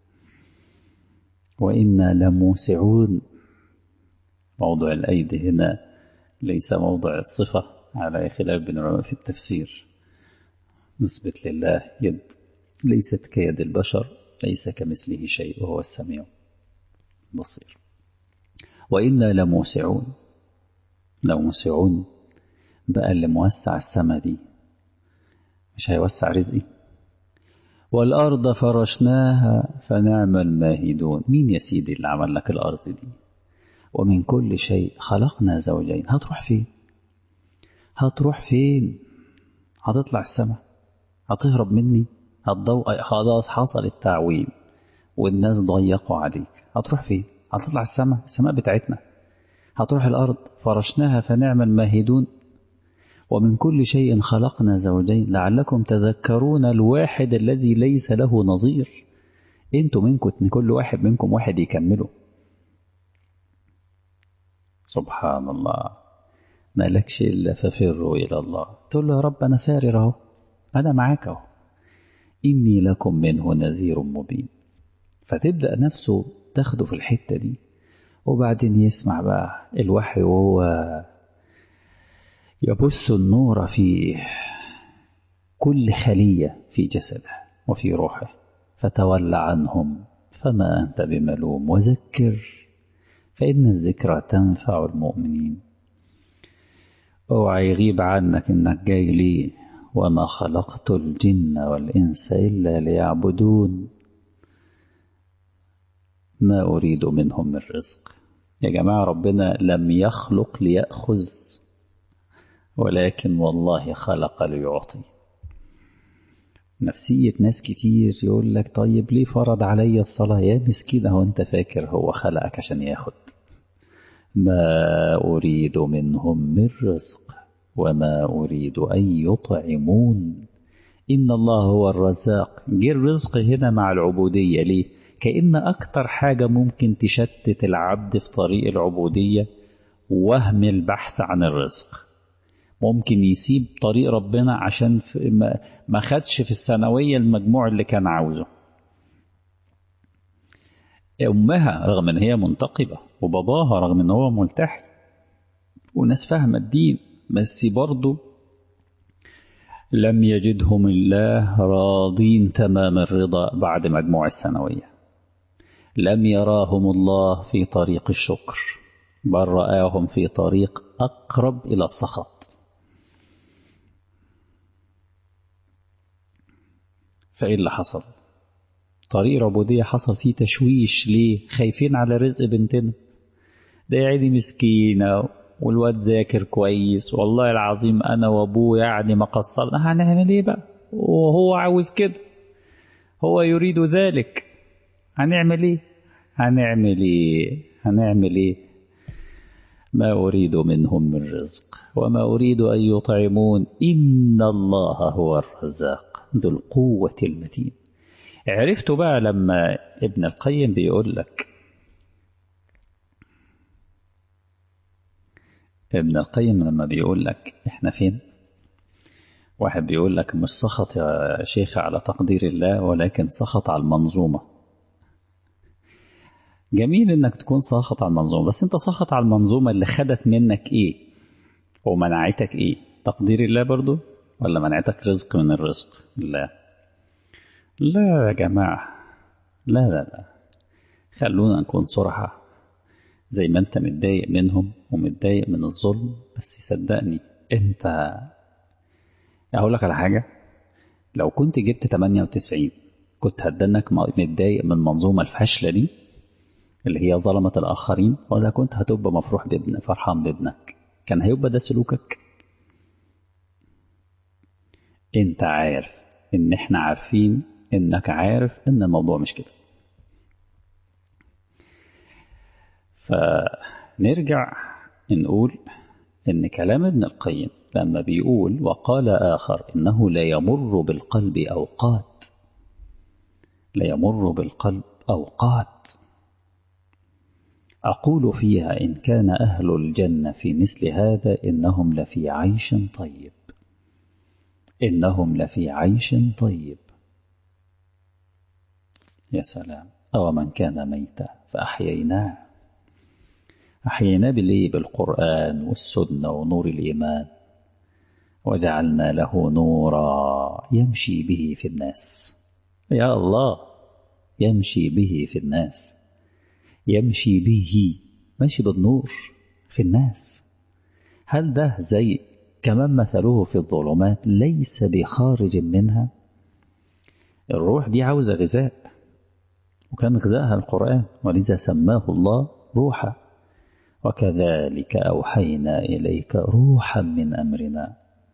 وإنا لموسعون موضوع الأيد هنا ليس موضع الصفة على خلاف بين العلماء في التفسير نثبت لله يد ليست كيد البشر ليس كمثله شيء وهو السميع البصير وإنا لموسعون لموسعون بقى اللي موسع السما دي مش هيوسع رزقي والأرض فرشناها فنعم الماهدون مين يا سيدي اللي عمل لك الأرض دي ومن كل شيء خلقنا زوجين هتروح فين هتروح فين هتطلع السما هتهرب مني هتضوء خلاص حصل التعويم والناس ضيقوا عليك هتروح فين هتطلع السماء السماء بتاعتنا هتروح الأرض فرشناها فنعم الماهدون ومن كل شيء خلقنا زوجين لعلكم تذكرون الواحد الذي ليس له نظير انتوا منكم كل واحد منكم واحد يكمله سبحان الله ما لكش إلا ففروا إلى الله تقول له يا رب أنا فارر أهو أنا معاك أهو إني لكم منه نذير مبين فتبدأ نفسه تاخده في الحتة دي وبعدين يسمع بقى الوحي وهو يبث النور في كل خلية في جسده وفي روحه فتول عنهم فما أنت بملوم وذكر فإن الذكرى تنفع المؤمنين اوعى يغيب عنك انك جاي ليه وما خلقت الجن والإنس إلا ليعبدون ما أريد منهم من رزق يا جماعة ربنا لم يخلق ليأخذ ولكن والله خلق ليعطي نفسية ناس كتير يقول لك طيب ليه فرض علي الصلاة يا مسكين هو انت فاكر هو خلقك عشان ياخد ما أريد منهم من رزق وما أريد أن يطعمون إن الله هو الرزاق جه الرزق هنا مع العبودية ليه كأن أكتر حاجة ممكن تشتت العبد في طريق العبودية وهم البحث عن الرزق ممكن يسيب طريق ربنا عشان ما خدش في الثانوية المجموع اللي كان عاوزه أمها رغم أن هي منتقبة وباباها رغم أن هو ملتحي وناس فاهمة الدين بس برضه لم يجدهم الله راضين تمام الرضا بعد مجموع الثانوية لم يراهم الله في طريق الشكر بل رآهم في طريق أقرب إلى السخط فإيه اللي حصل طريق العبودية حصل فيه تشويش ليه خايفين على رزق بنتنا ده عيدي مسكينة والواد ذاكر كويس والله العظيم أنا وأبوه يعني ما قصرنا هنعمل إيه بقى وهو عاوز كده هو يريد ذلك هنعمل إيه هنعمل إيه هنعمل إيه ما أريد منهم من رزق وما أريد أن يطعمون إن الله هو الرزاق ذو القوة المتين عرفت بقى لما ابن القيم بيقول لك ابن القيم لما بيقول لك احنا فين واحد بيقول لك مش سخط يا شيخ على تقدير الله ولكن سخط على المنظومة جميل انك تكون ساخط على المنظومة بس انت ساخط على المنظومة اللي خدت منك ايه ومنعتك ايه تقدير الله برضو ولا منعتك رزق من الرزق لا لا يا جماعة لا لا لا خلونا نكون صرحة زي ما انت متضايق منهم ومتضايق من الظلم بس صدقني انت اقول لك على حاجة لو كنت جبت 98 كنت هتدنك متضايق من المنظومة الفاشلة دي اللي هي ظلمت الآخرين ولا كنت هتبقى مفروح بابن فرحان بابنك كان هيبقى ده سلوكك انت عارف ان احنا عارفين انك عارف ان الموضوع مش كده فنرجع نقول ان كلام ابن القيم لما بيقول وقال آخر إنه لا يمر بالقلب أوقات لا يمر بالقلب أوقات أقول فيها إن كان أهل الجنة في مثل هذا إنهم لفي عيش طيب إنهم لفي عيش طيب يا سلام أو من كان ميتا فأحييناه أحييناه بالإيه بالقرآن والسنة ونور الإيمان وجعلنا له نورا يمشي به في الناس يا الله يمشي به في الناس يمشي به ماشي بالنور في الناس هل ده زي كمان مثله في الظلمات ليس بخارج منها الروح دي عاوزة غذاء وكان غذاءها القرآن ولذا سماه الله روحا وكذلك أوحينا إليك روحا من أمرنا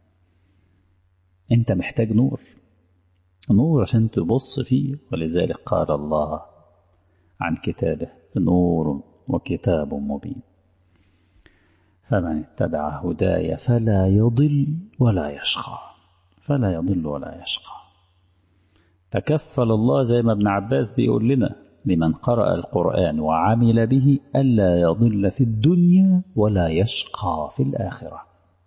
أنت محتاج نور نور عشان تبص فيه ولذلك قال الله عن كتابه نور وكتاب مبين فمن اتبع هداي فلا يضل ولا يشقى فلا يضل ولا يشقى تكفل الله زي ما ابن عباس بيقول لنا لمن قرأ القرآن وعمل به ألا يضل في الدنيا ولا يشقى في الآخرة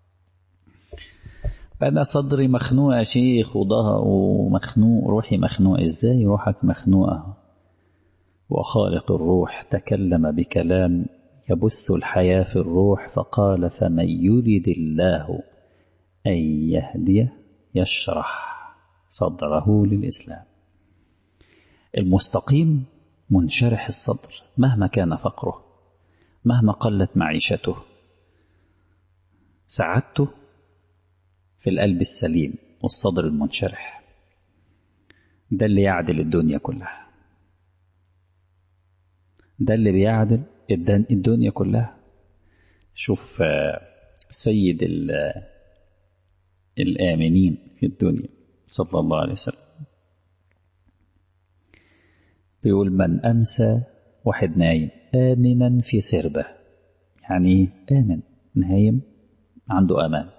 أنا صدري مخنوق يا شيخ وضهر ومخنوق روحي مخنوق إزاي روحك مخنوقة وخالق الروح تكلم بكلام يبث الحياة في الروح فقال فمن يرد الله أن يهديه يشرح صدره للإسلام المستقيم منشرح الصدر مهما كان فقره مهما قلت معيشته سعادته في القلب السليم والصدر المنشرح ده اللي يعدل الدنيا كلها ده اللي بيعدل الدنيا كلها شوف سيد الآمنين في الدنيا صلى الله عليه وسلم بيقول من أمسى واحد نايم آمنا في سربه يعني آمن نايم عنده أمان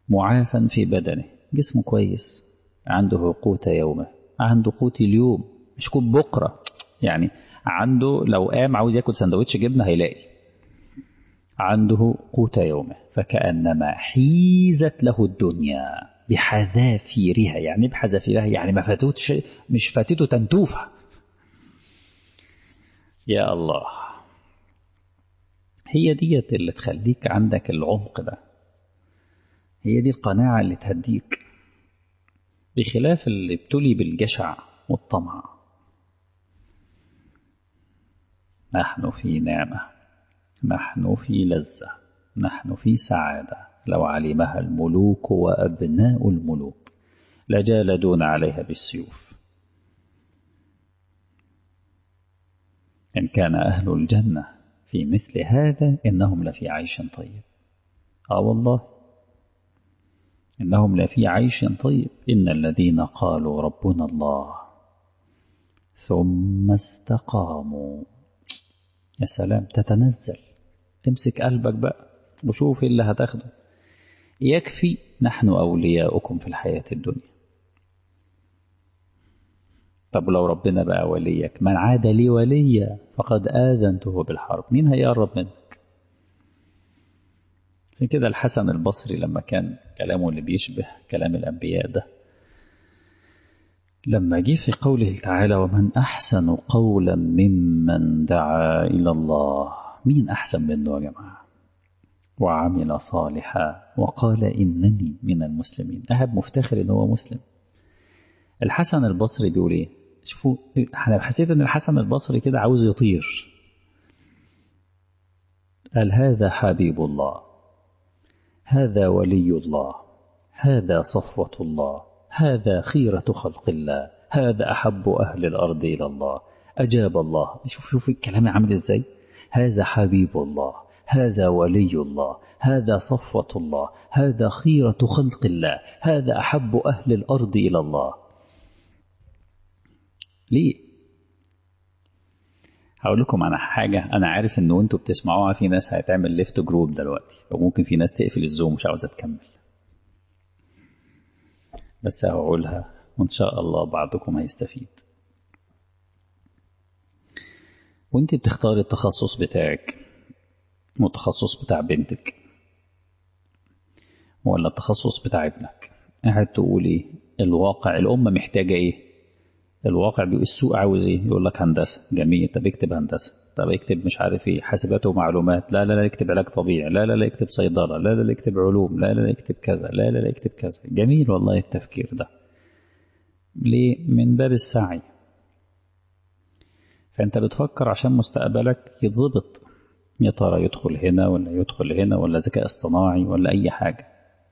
معافا في بدنه جسمه كويس عنده قوت يومه عنده قوت اليوم مش كوب بكرة يعني عنده لو قام عاوز ياكل سندوتش جبنة هيلاقي عنده قوت يومه فكأنما حيزت له الدنيا بحذافيرها يعني بحذافيرها يعني ما فاتوتش مش فاتته تنتوفة يا الله هي ديت اللي تخليك عندك العمق ده هي دي القناعة اللي تهديك بخلاف اللي ابتلي بالجشع والطمع نحن في نعمة نحن في لذة نحن في سعادة لو علمها الملوك وأبناء الملوك لجالدون عليها بالسيوف إن كان أهل الجنة في مثل هذا إنهم لفي عيش طيب آه والله إنهم لفي عيش طيب إن الذين قالوا ربنا الله ثم استقاموا يا سلام تتنزل امسك قلبك بقى وشوف اللي هتاخده يكفي نحن أولياؤكم في الحياة الدنيا طب لو ربنا بقى وليك من عاد لي وليا فقد آذنته بالحرب مين هيقرب منك عشان كده الحسن البصري لما كان كلامه اللي بيشبه كلام الأنبياء ده لما جه في قوله تعالى ومن أحسن قولا ممن دعا إلى الله مين أحسن منه يا جماعة وعمل صالحا وقال إنني من المسلمين أهب مفتخر إن هو مسلم الحسن البصري بيقول إيه شوفوا أنا حسيت إن الحسن البصري كده عاوز يطير قال هذا حبيب الله هذا ولي الله هذا صفوة الله هذا خيرة خلق الله هذا أحب أهل الأرض إلى الله أجاب الله شوف شوف الكلام عامل إزاي هذا حبيب الله هذا ولي الله هذا صفوة الله هذا خيرة خلق الله هذا أحب أهل الأرض إلى الله ليه هقول لكم على حاجة أنا عارف إن وأنتوا بتسمعوها في ناس هتعمل ليفت جروب دلوقتي وممكن في ناس تقفل الزوم مش عاوزة تكمل بس هقولها وإن شاء الله بعضكم هيستفيد وانت بتختار التخصص بتاعك والتخصص بتاع بنتك ولا التخصص بتاع ابنك قاعد تقول ايه الواقع الأمة محتاجة ايه الواقع بيقول السوق عاوز ايه يقول لك هندسة جميل طب اكتب هندسة طب اكتب مش عارف ايه حاسبات ومعلومات لا لا لا اكتب علاج طبيعي لا لا لا اكتب صيدلة لا لا لا اكتب علوم لا لا لا اكتب كذا لا لا لا اكتب كذا جميل والله التفكير ده ليه من باب السعي فانت بتفكر عشان مستقبلك يتظبط يا ترى يدخل هنا ولا يدخل هنا ولا ذكاء اصطناعي ولا اي حاجه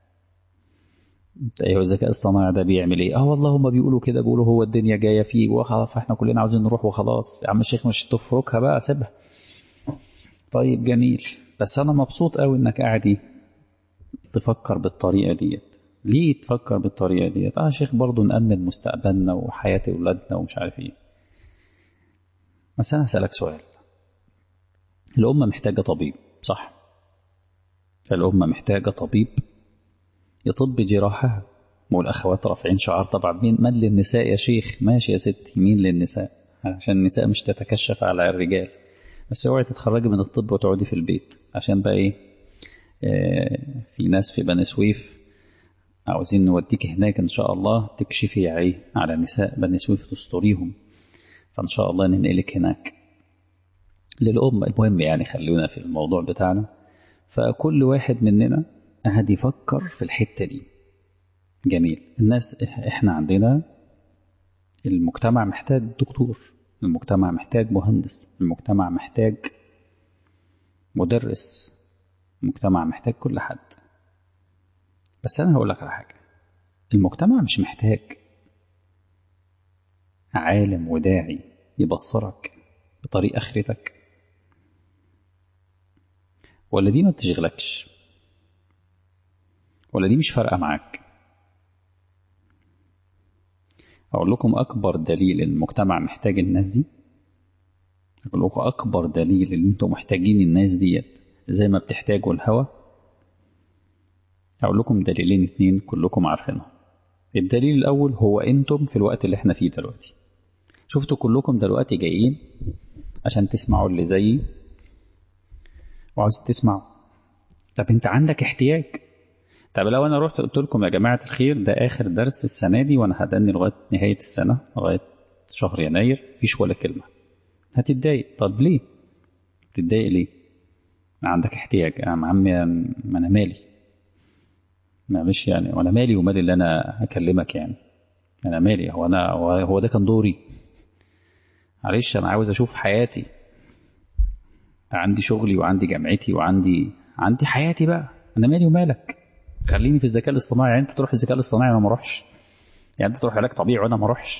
ايوه الذكاء الاصطناعي ده بيعمل ايه اه والله هم بيقولوا كده بيقولوا هو الدنيا جايه فيه فاحنا كلنا عاوزين نروح وخلاص يا عم الشيخ مش تفركها بقى سيبها طيب جميل بس انا مبسوط قوي انك قاعد تفكر بالطريقه ديت ليه تفكر بالطريقه ديت اه يا شيخ برضه نامن مستقبلنا وحياه اولادنا ومش عارف ايه بس انا هسالك سؤال الامه محتاجه طبيب صح فالامه محتاجه طبيب يطب جراحها والأخوات رافعين شعار طبعا مين من للنساء يا شيخ ماشي يا ستي مين للنساء عشان النساء مش تتكشف على الرجال بس اوعي تتخرجي من الطب وتقعدي في البيت عشان بقى ايه آه في ناس في بني سويف عاوزين نوديك هناك ان شاء الله تكشفي عي على نساء بني سويف تستوريهم فان شاء الله ننقلك هناك للأم المهم يعني خلونا في الموضوع بتاعنا فكل واحد مننا قاعد يفكر في الحتة دي جميل الناس احنا عندنا المجتمع محتاج دكتور المجتمع محتاج مهندس المجتمع محتاج مدرس المجتمع محتاج كل حد بس انا هقول لك على حاجة المجتمع مش محتاج عالم وداعي يبصرك بطريق اخرتك ولا دي ما بتشغلكش ولا دي مش فارقة معاك أقول لكم أكبر دليل المجتمع محتاج الناس دي أقول لكم أكبر دليل إن أنتم محتاجين الناس ديت زي ما بتحتاجوا الهوا أقول لكم دليلين اتنين كلكم عارفينهم الدليل الأول هو أنتم في الوقت اللي احنا فيه دلوقتي شفتوا كلكم دلوقتي جايين عشان تسمعوا اللي زيي وعاوز تسمعوا طب انت عندك احتياج طب لو انا رحت قلت لكم يا جماعه الخير ده اخر درس السنه دي وانا هدني لغايه نهايه السنه لغايه شهر يناير مفيش ولا كلمه هتتضايق طب ليه تتضايق ليه ما عندك احتياج يا عم ما انا مالي ما مش يعني وانا مالي ومالي اللي انا اكلمك يعني انا مالي هو انا هو ده كان دوري معلش انا عاوز اشوف حياتي عندي شغلي وعندي جامعتي وعندي عندي حياتي بقى انا مالي ومالك خليني في الذكاء الاصطناعي يعني انت تروح الذكاء الاصطناعي وانا ما اروحش يعني انت تروح علاج طبيعي وانا ما اروحش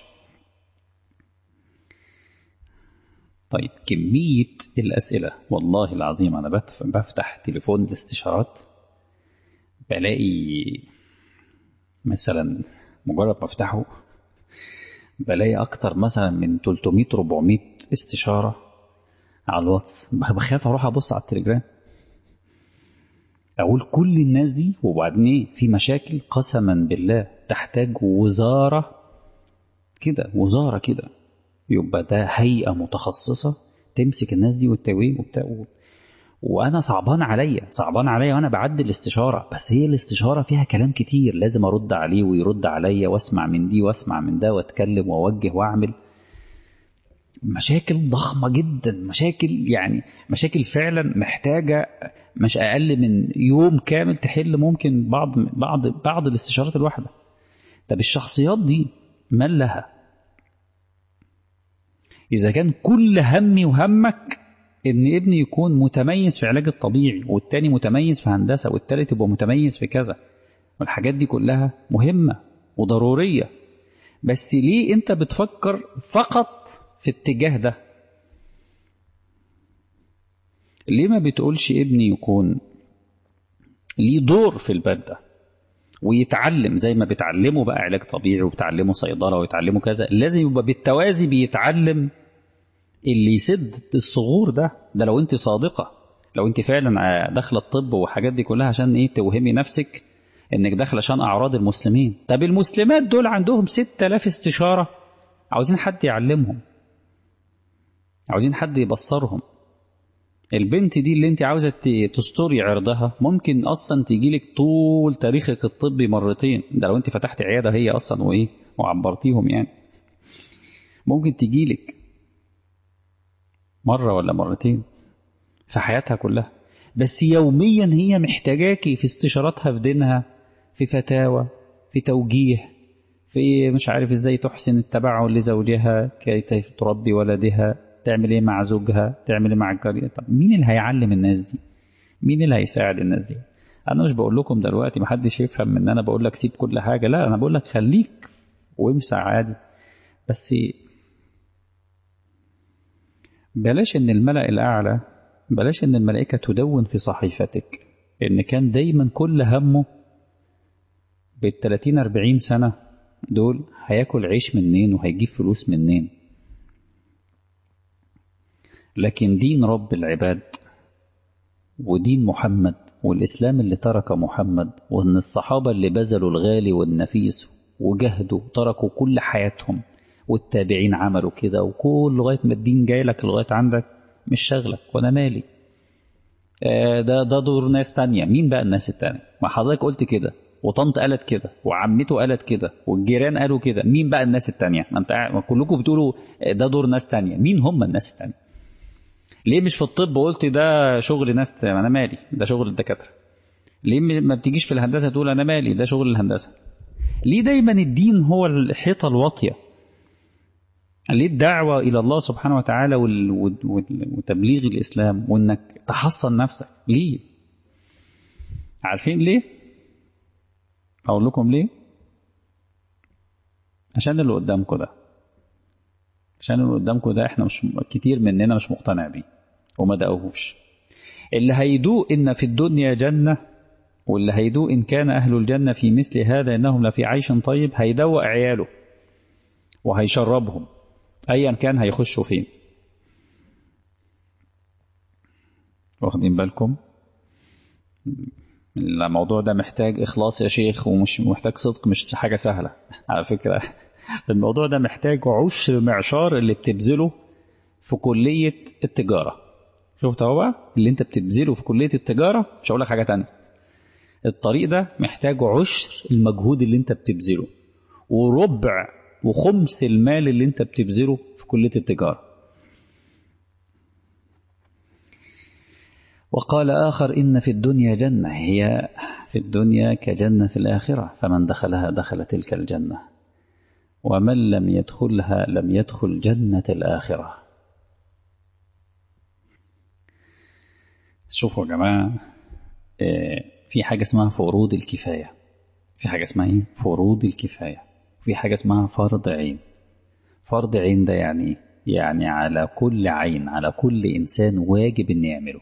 طيب كمية الأسئلة والله العظيم أنا بفتح تليفون الاستشارات بلاقي مثلا مجرد ما افتحه بلاقي أكتر مثلا من 300 400 استشارة على الواتس بخاف أروح أبص على التليجرام أقول كل الناس دي وبعدين إيه في مشاكل قسما بالله تحتاج وزارة كده وزارة كده يبقى ده هيئة متخصصة تمسك الناس دي وتتويه وبتاع وانا صعبان عليا صعبان عليا وانا بعد الاستشاره بس هي الاستشاره فيها كلام كتير لازم ارد عليه ويرد عليا واسمع من دي واسمع من ده واتكلم واوجه واعمل مشاكل ضخمه جدا مشاكل يعني مشاكل فعلا محتاجه مش اقل من يوم كامل تحل ممكن بعض بعض بعض الاستشارات الواحده طب الشخصيات دي من لها إذا كان كل همي وهمك إن ابني يكون متميز في علاج الطبيعي والتاني متميز في هندسة والتالت يبقى متميز في كذا والحاجات دي كلها مهمة وضرورية بس ليه أنت بتفكر فقط في اتجاه ده ليه ما بتقولش ابني يكون ليه دور في الباب ده ويتعلم زي ما بتعلمه بقى علاج طبيعي وبتعلمه صيدلة ويتعلمه كذا لازم يبقى بالتوازي بيتعلم اللي يسد الصغور ده ده لو انت صادقة لو انت فعلا داخله الطب والحاجات دي كلها عشان ايه توهمي نفسك انك داخله عشان اعراض المسلمين طب المسلمات دول عندهم 6000 استشارة عاوزين حد يعلمهم عاوزين حد يبصرهم البنت دي اللي انت عاوزه تستوري عرضها ممكن اصلا تيجي لك طول تاريخك الطبي مرتين ده لو انت فتحت عياده هي اصلا وايه وعبرتيهم يعني ممكن تيجي لك مره ولا مرتين في حياتها كلها بس يوميا هي محتاجاكي في استشاراتها في دينها في فتاوى في توجيه في مش عارف ازاي تحسن التبعل لزوجها كيف تربي ولدها تعمل ايه مع زوجها تعمل ايه مع الجارية طب مين اللي هيعلم الناس دي مين اللي هيساعد الناس دي انا مش بقول لكم دلوقتي محدش يفهم ان انا بقول لك سيب كل حاجة لا انا بقول لك خليك وامسع عادي بس بلاش ان الملأ الاعلى بلاش ان الملائكة تدون في صحيفتك ان كان دايما كل همه بالتلاتين اربعين سنة دول هياكل عيش منين وهيجيب فلوس منين لكن دين رب العباد ودين محمد والإسلام اللي ترك محمد وأن الصحابة اللي بذلوا الغالي والنفيس وجهدوا تركوا كل حياتهم والتابعين عملوا كده وكل لغاية ما الدين جاي لك لغاية عندك مش شغلك وأنا مالي آه ده ده دور ناس تانية مين بقى الناس التانية ما حضرتك قلت كده وطنط قالت كده وعمته قالت كده والجيران قالوا كده مين بقى الناس التانية ما انت كلكم بتقولوا ده دور ناس تانية مين هم الناس التانية ليه مش في الطب قلت ده شغل ناس انا مالي ده شغل الدكاتره ليه ما بتجيش في الهندسه تقول انا مالي ده شغل الهندسه ليه دايما الدين هو الحيطه الواطيه ليه الدعوه الى الله سبحانه وتعالى وتبليغ الاسلام وانك تحصن نفسك ليه عارفين ليه اقول لكم ليه عشان اللي قدامكم ده عشان اللي قدامكم ده احنا مش كتير مننا مش مقتنع بيه وما دقوهوش اللي هيدوق ان في الدنيا جنة واللي هيدوق ان كان اهل الجنة في مثل هذا انهم لفي عيش طيب هيدوق عياله وهيشربهم ايا كان هيخشوا فين واخدين بالكم الموضوع ده محتاج اخلاص يا شيخ ومش محتاج صدق مش حاجة سهلة على فكرة الموضوع ده محتاج عشر معشار اللي بتبذله في كلية التجارة شفت اهو بقى اللي انت بتبذله في كلية التجارة مش هقول لك حاجة تانية الطريق ده محتاج عشر المجهود اللي انت بتبذله وربع وخمس المال اللي انت بتبذله في كلية التجارة وقال آخر إن في الدنيا جنة هي في الدنيا كجنة في الآخرة فمن دخلها دخل تلك الجنة ومن لم يدخلها لم يدخل جنة الآخرة شوفوا يا جماعة في حاجة اسمها فروض الكفاية في حاجة اسمها ايه فروض الكفاية في حاجة اسمها فرض عين فرض عين ده يعني يعني على كل عين على كل إنسان واجب إن يعمله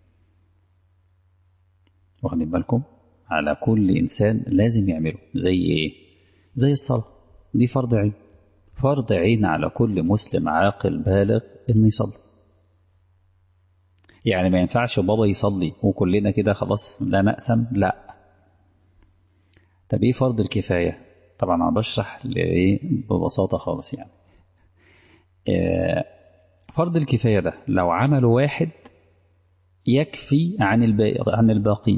واخدين بالكم على كل إنسان لازم يعمله زي إيه زي الصلاة دي فرض عين فرض عين على كل مسلم عاقل بالغ إنه يصلي يعني ما ينفعش بابا يصلي وكلنا كده خلاص لا نأثم لا طب ايه فرض الكفاية طبعا انا بشرح لإيه ببساطة خالص يعني آه فرض الكفاية ده لو عمل واحد يكفي عن الباقي عن الباقين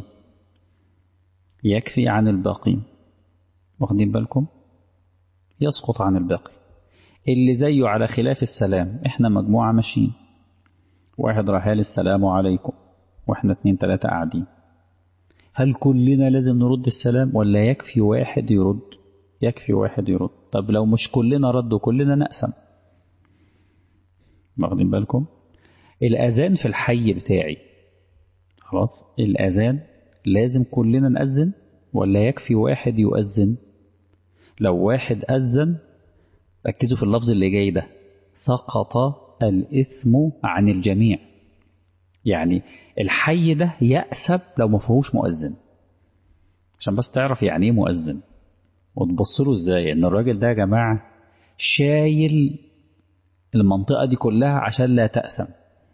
يكفي عن الباقين واخدين بالكم يسقط عن الباقي اللي زيه على خلاف السلام احنا مجموعة ماشيين واحد راح قال السلام عليكم واحنا اتنين تلاتة قاعدين هل كلنا لازم نرد السلام ولا يكفي واحد يرد يكفي واحد يرد طب لو مش كلنا رد وكلنا نأثم واخدين بالكم الأذان في الحي بتاعي خلاص الأذان لازم كلنا نأذن ولا يكفي واحد يؤذن لو واحد أذن ركزوا في اللفظ اللي جاي ده سقط الإثم عن الجميع يعني الحي ده يأسب لو ما فيهوش مؤذن عشان بس تعرف يعني ايه مؤذن وتبص له ازاي ان الراجل ده يا جماعة شايل المنطقة دي كلها عشان لا تأثم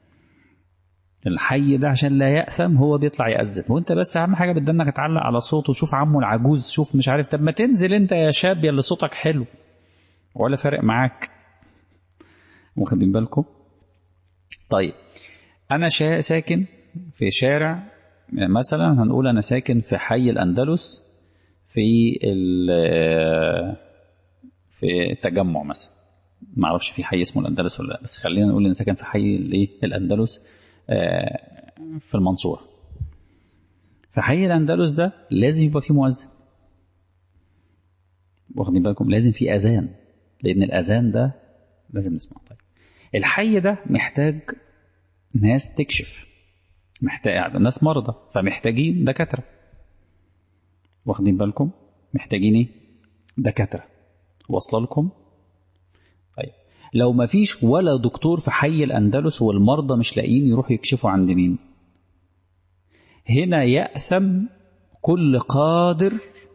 الحي ده عشان لا يأثم هو بيطلع يأذن وانت بس اهم حاجة بدنا انك تعلق على صوته شوف عمه العجوز شوف مش عارف طب ما تنزل انت يا شاب يا اللي صوتك حلو ولا فارق معاك واخدين بالكم طيب انا شا... ساكن في شارع مثلا هنقول انا ساكن في حي الاندلس في ال... في التجمع مثلا ما اعرفش في حي اسمه الاندلس ولا لا بس خلينا نقول ان ساكن في حي الايه الاندلس في المنصورة في حي الاندلس ده لازم يبقى فيه مؤذن واخدين بالكم لازم في اذان لان الاذان ده لازم نسمعه طيب الحي ده محتاج ناس تكشف محتاج ناس مرضى فمحتاجين دكاترة واخدين بالكم محتاجين ايه دكاترة واصله لكم طيب لو ما فيش ولا دكتور في حي الأندلس والمرضى مش لاقيين يروحوا يكشفوا عند مين هنا يأثم كل قادر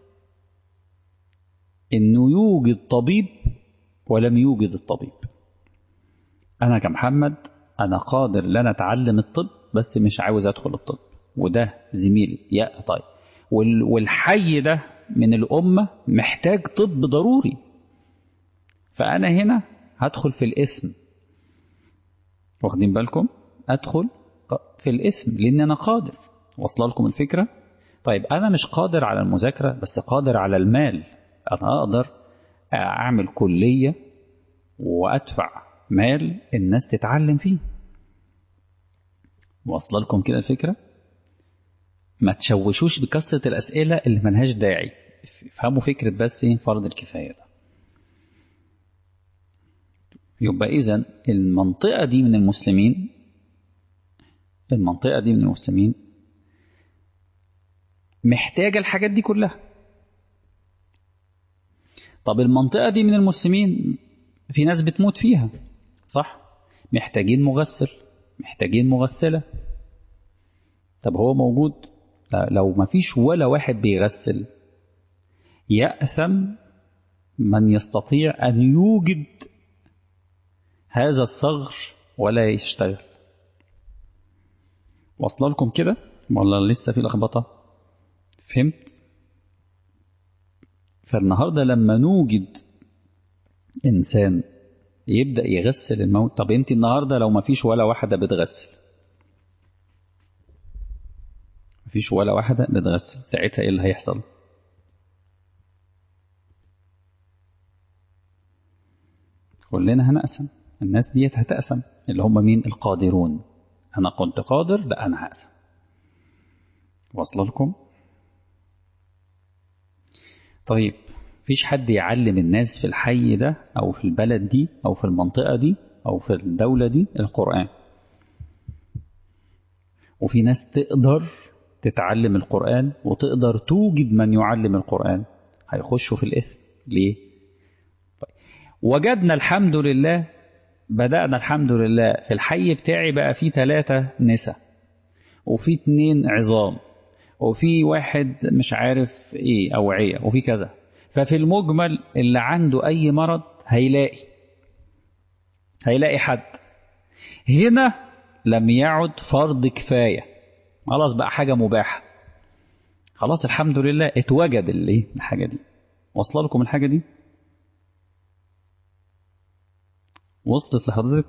انه يوجد طبيب ولم يوجد الطبيب انا كمحمد انا قادر ان انا اتعلم الطب بس مش عاوز ادخل الطب وده زميلي يا طيب والحي ده من الامه محتاج طب ضروري فانا هنا هدخل في الاسم واخدين بالكم ادخل في الاسم لان انا قادر واصله لكم الفكره طيب انا مش قادر على المذاكره بس قادر على المال انا اقدر اعمل كليه وادفع مال الناس تتعلم فيه واصله لكم كده الفكره ما تشوشوش بكثره الاسئله اللي ملهاش داعي افهموا فكره بس ايه فرض الكفايه ده يبقى اذا المنطقه دي من المسلمين المنطقه دي من المسلمين محتاجه الحاجات دي كلها طب المنطقه دي من المسلمين في ناس بتموت فيها صح محتاجين مغسل محتاجين مغسلة طب هو موجود لو ما فيش ولا واحد بيغسل يأثم من يستطيع أن يوجد هذا الصغر ولا يشتغل وصل لكم كده ولا لسه في لخبطة فهمت فالنهاردة لما نوجد إنسان يبدأ يغسل الموت طب أنت النهاردة لو ما فيش ولا واحدة بتغسل ما فيش ولا واحدة بتغسل ساعتها إيه اللي هيحصل كلنا هنقسم الناس ديت هتقسم اللي هم مين القادرون أنا كنت قادر لا أنا هقسم واصل لكم طيب فيش حد يعلم الناس في الحي ده أو في البلد دي أو في المنطقة دي أو في الدولة دي القرآن وفي ناس تقدر تتعلم القرآن وتقدر توجد من يعلم القرآن هيخشوا في الإثم ليه طيب. وجدنا الحمد لله بدأنا الحمد لله في الحي بتاعي بقى فيه ثلاثة نساء وفي اتنين عظام وفي واحد مش عارف ايه أوعية وفي كذا ففي المجمل اللي عنده أي مرض هيلاقي هيلاقي حد هنا لم يعد فرض كفاية خلاص بقى حاجة مباحة خلاص الحمد لله اتوجد اللي الحاجة دي وصل لكم الحاجة دي وصلت لحضرتك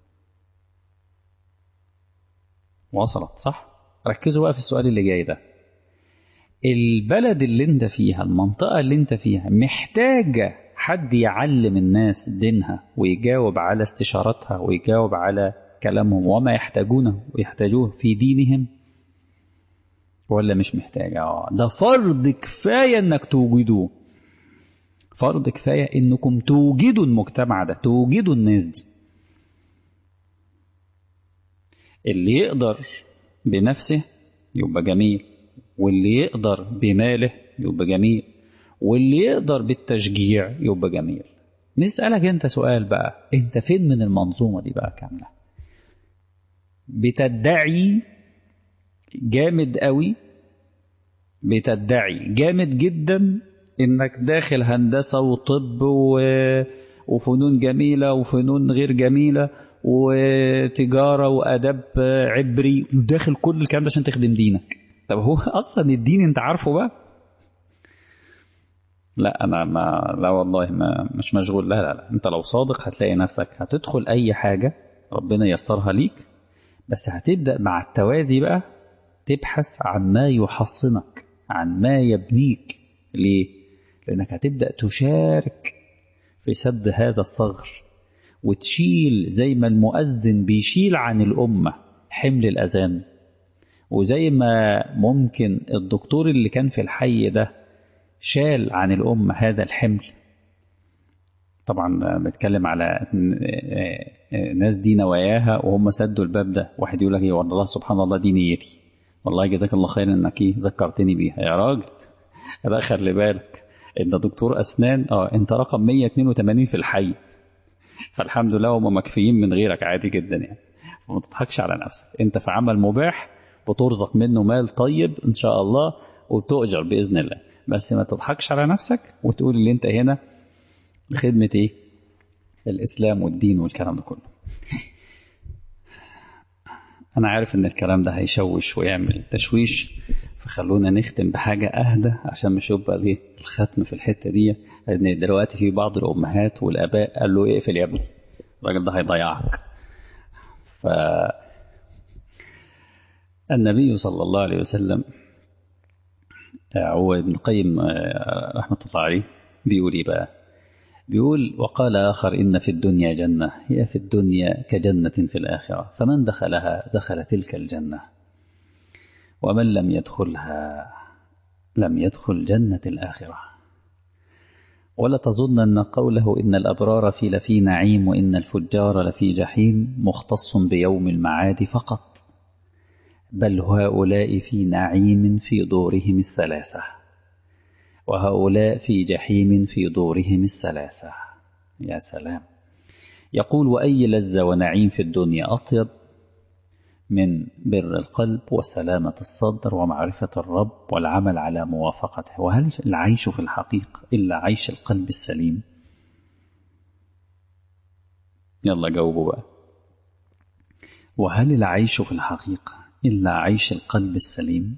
وصلت صح ركزوا بقى في السؤال اللي جاي ده البلد اللي انت فيها المنطقة اللي انت فيها محتاجة حد يعلم الناس دينها ويجاوب على استشاراتها ويجاوب على كلامهم وما يحتاجونه ويحتاجوه في دينهم ولا مش محتاجة اه ده فرض كفاية انك توجدوه فرض كفاية انكم توجدوا المجتمع ده توجدوا الناس دي اللي يقدر بنفسه يبقى جميل واللي يقدر بماله يبقى جميل واللي يقدر بالتشجيع يبقى جميل نسألك انت سؤال بقى انت فين من المنظومة دي بقى كاملة بتدعي جامد قوي بتدعي جامد جدا انك داخل هندسة وطب و... وفنون جميلة وفنون غير جميلة وتجارة وأدب عبري داخل كل الكلام ده عشان تخدم دينك طب هو أصلا الدين أنت عارفه بقى لا أنا ما لا والله ما مش مشغول لا لا لا أنت لو صادق هتلاقي نفسك هتدخل أي حاجة ربنا يسرها ليك بس هتبدأ مع التوازي بقى تبحث عن ما يحصنك عن ما يبنيك ليه؟ لأنك هتبدأ تشارك في سد هذا الثغر وتشيل زي ما المؤذن بيشيل عن الأمة حمل الأذان وزي ما ممكن الدكتور اللي كان في الحي ده شال عن الأمة هذا الحمل طبعا بتكلم على ناس دي نواياها وهم سدوا الباب ده واحد يقول لك ايه والله سبحان الله دي نيتي والله جزاك الله خير انك ايه ذكرتني بيها يا راجل لا خلي بالك انت دكتور اسنان اه انت رقم 182 في الحي فالحمد لله هم مكفيين من غيرك عادي جدا يعني وما تضحكش على نفسك انت في عمل مباح بترزق منه مال طيب ان شاء الله وتؤجر باذن الله بس ما تضحكش على نفسك وتقول اللي انت هنا لخدمة ايه الاسلام والدين والكلام ده كله انا عارف ان الكلام ده هيشوش ويعمل تشويش فخلونا نختم بحاجة أهدى عشان مش يبقى ليه الختم في الحتة دي لأن دلوقتي في بعض الأمهات والآباء قال له اقفل يا ابني الراجل ده هيضيعك ف النبي صلى الله عليه وسلم هو ابن القيم رحمة الله عليه بيقول ايه بقى بيقول وقال آخر إن في الدنيا جنة هي في الدنيا كجنة في الآخرة فمن دخلها دخل تلك الجنة ومن لم يدخلها لم يدخل جنة الآخرة ولا تظن أن قوله إن الأبرار في لفي نعيم وإن الفجار لفي جحيم مختص بيوم المعاد فقط بل هؤلاء في نعيم في دورهم الثلاثة وهؤلاء في جحيم في دورهم الثلاثة يا سلام يقول وأي لذة ونعيم في الدنيا أطيب من بر القلب وسلامة الصدر ومعرفة الرب والعمل على موافقته وهل العيش في الحقيقة إلا عيش القلب السليم يلا جاوبوا بقى وهل العيش في الحقيقة إلا عيش القلب السليم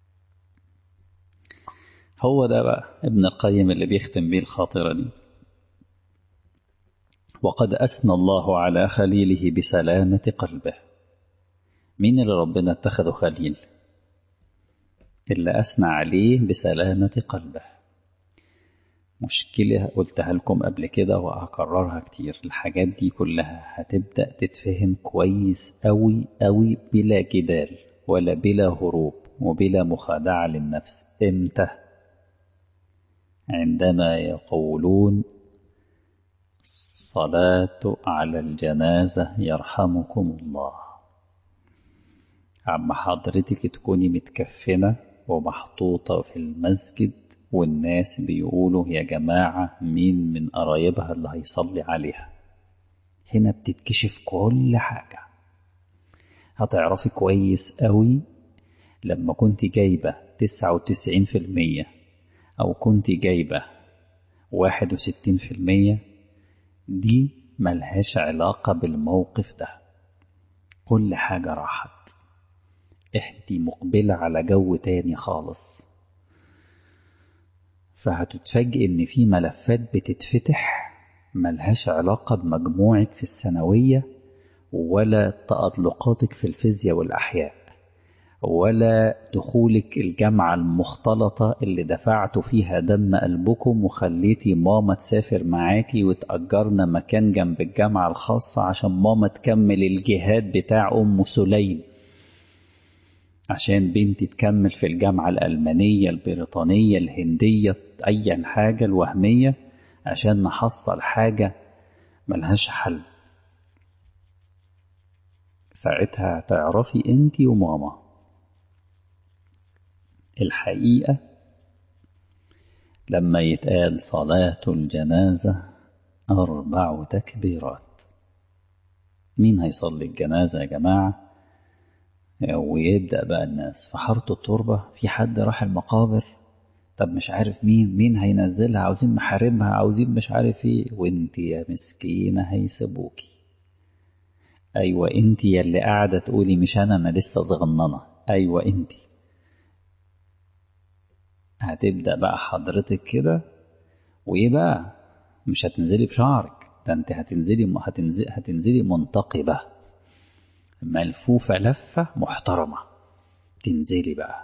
هو ده بقى ابن القيم اللي بيختم بيه الخاطرة دي وقد أثنى الله على خليله بسلامة قلبه مين اللي ربنا اتخذه خليل اللي أثنى عليه بسلامة قلبه مشكلة قلتها لكم قبل كده وهكررها كتير الحاجات دي كلها هتبدأ تتفهم كويس أوي أوي بلا جدال ولا بلا هروب وبلا مخادعة للنفس امتى عندما يقولون الصلاة على الجنازة يرحمكم الله عم حضرتك تكوني متكفنة ومحطوطة في المسجد والناس بيقولوا يا جماعة مين من قرايبها اللي هيصلي عليها هنا بتتكشف كل حاجة هتعرفي كويس قوي لما كنت جايبة تسعة وتسعين في المية أو كنت جايبة واحد وستين في المية دي ملهاش علاقة بالموقف ده كل حاجة راحت احتي مقبلة على جو تاني خالص فهتتفاجئ ان في ملفات بتتفتح ملهاش علاقة بمجموعك في الثانوية ولا تألقاتك في الفيزياء والأحياء ولا دخولك الجامعة المختلطة اللي دفعتوا فيها دم قلبكم وخليتي ماما تسافر معاكي وتأجرنا مكان جنب الجامعة الخاصة عشان ماما تكمل الجهاد بتاع أم سليم عشان بنتي تكمل في الجامعة الألمانية البريطانية الهندية أي حاجة الوهمية عشان نحصل حاجة ملهاش حل ساعتها تعرفي انتي وماما الحقيقة لما يتقال صلاة الجنازة أربع تكبيرات مين هيصلي الجنازة يا جماعة ويبدأ بقى الناس في حارة التربة في حد راح المقابر طب مش عارف مين مين هينزلها عاوزين محارمها عاوزين مش عارف ايه وانت يا مسكينة هيسيبوكي ايوه انت يا اللي قاعدة تقولي مش انا انا لسه صغننة ايوه انت هتبدأ بقى حضرتك كده وايه بقى مش هتنزلي بشعرك ده انت هتنزلي هتنزلي, هتنزلي منتقبة ملفوفة لفة محترمة تنزلي بقى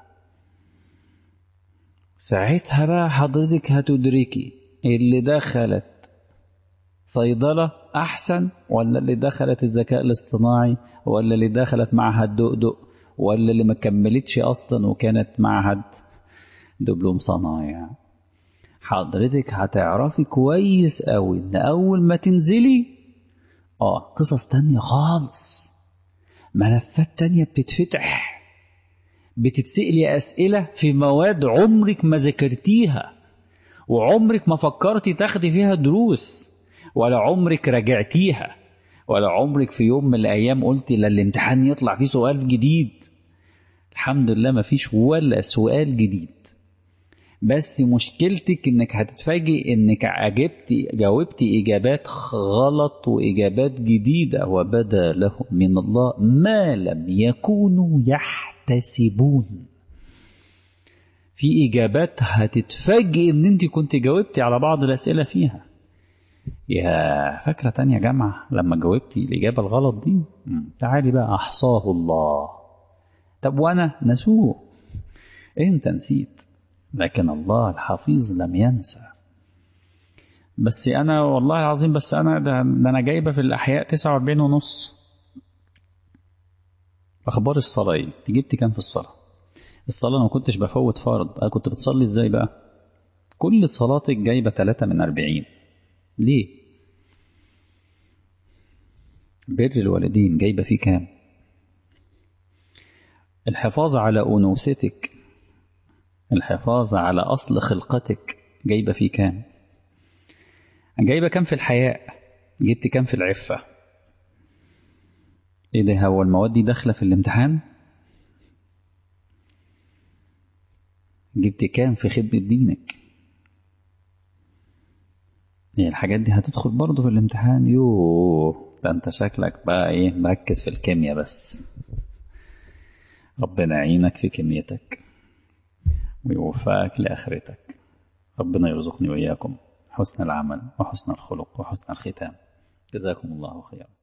ساعتها بقى حضرتك هتدركي اللي دخلت صيدلة أحسن ولا اللي دخلت الذكاء الاصطناعي ولا اللي دخلت معهد دقدق ولا اللي ما كملتش أصلا وكانت معهد دبلوم صنايع حضرتك هتعرفي كويس قوي ان اول ما تنزلي اه قصص تانية خالص ملفات تانية بتتفتح بتتسألي أسئلة في مواد عمرك ما ذاكرتيها وعمرك ما فكرتي تاخدي فيها دروس ولا عمرك راجعتيها ولا عمرك في يوم من الأيام قلتي للامتحان يطلع فيه سؤال جديد الحمد لله ما فيش ولا سؤال جديد بس مشكلتك انك هتتفاجئ انك عجبتي جاوبتي اجابات غلط واجابات جديدة وبدا لهم من الله ما لم يكونوا يحتسبون في اجابات هتتفاجئ ان انت كنت جاوبتي على بعض الاسئلة فيها يا فاكرة تانية جامعة لما جاوبتي الإجابة الغلط دي تعالي بقى أحصاه الله طب وأنا نسوه أنت نسيت لكن الله الحفيظ لم ينسى بس أنا والله العظيم بس أنا ده, ده أنا جايبة في الأحياء 49 ونص أخبار الصلاة إيه؟ جبت كام في الصلاة؟ الصلاة أنا ما كنتش بفوت فرض أنا كنت بتصلي إزاي بقى؟ كل صلاتك جايبة 3 من 40 ليه؟ بر الوالدين جايبة فيه كام؟ الحفاظ على أنوثتك الحفاظ على أصل خلقتك جايبة فيه كام جايبة كام في الحياء جبت كام في العفة ايه ده هو المواد دي داخلة في الامتحان جبت كام في خدمة دينك يعني الحاجات دي هتدخل برضه في الامتحان يوه ده انت شكلك بقى ايه مركز في الكيمياء بس ربنا يعينك في كميتك ويوفقك لآخرتك ربنا يرزقني وإياكم حسن العمل وحسن الخلق وحسن الختام جزاكم الله خيرا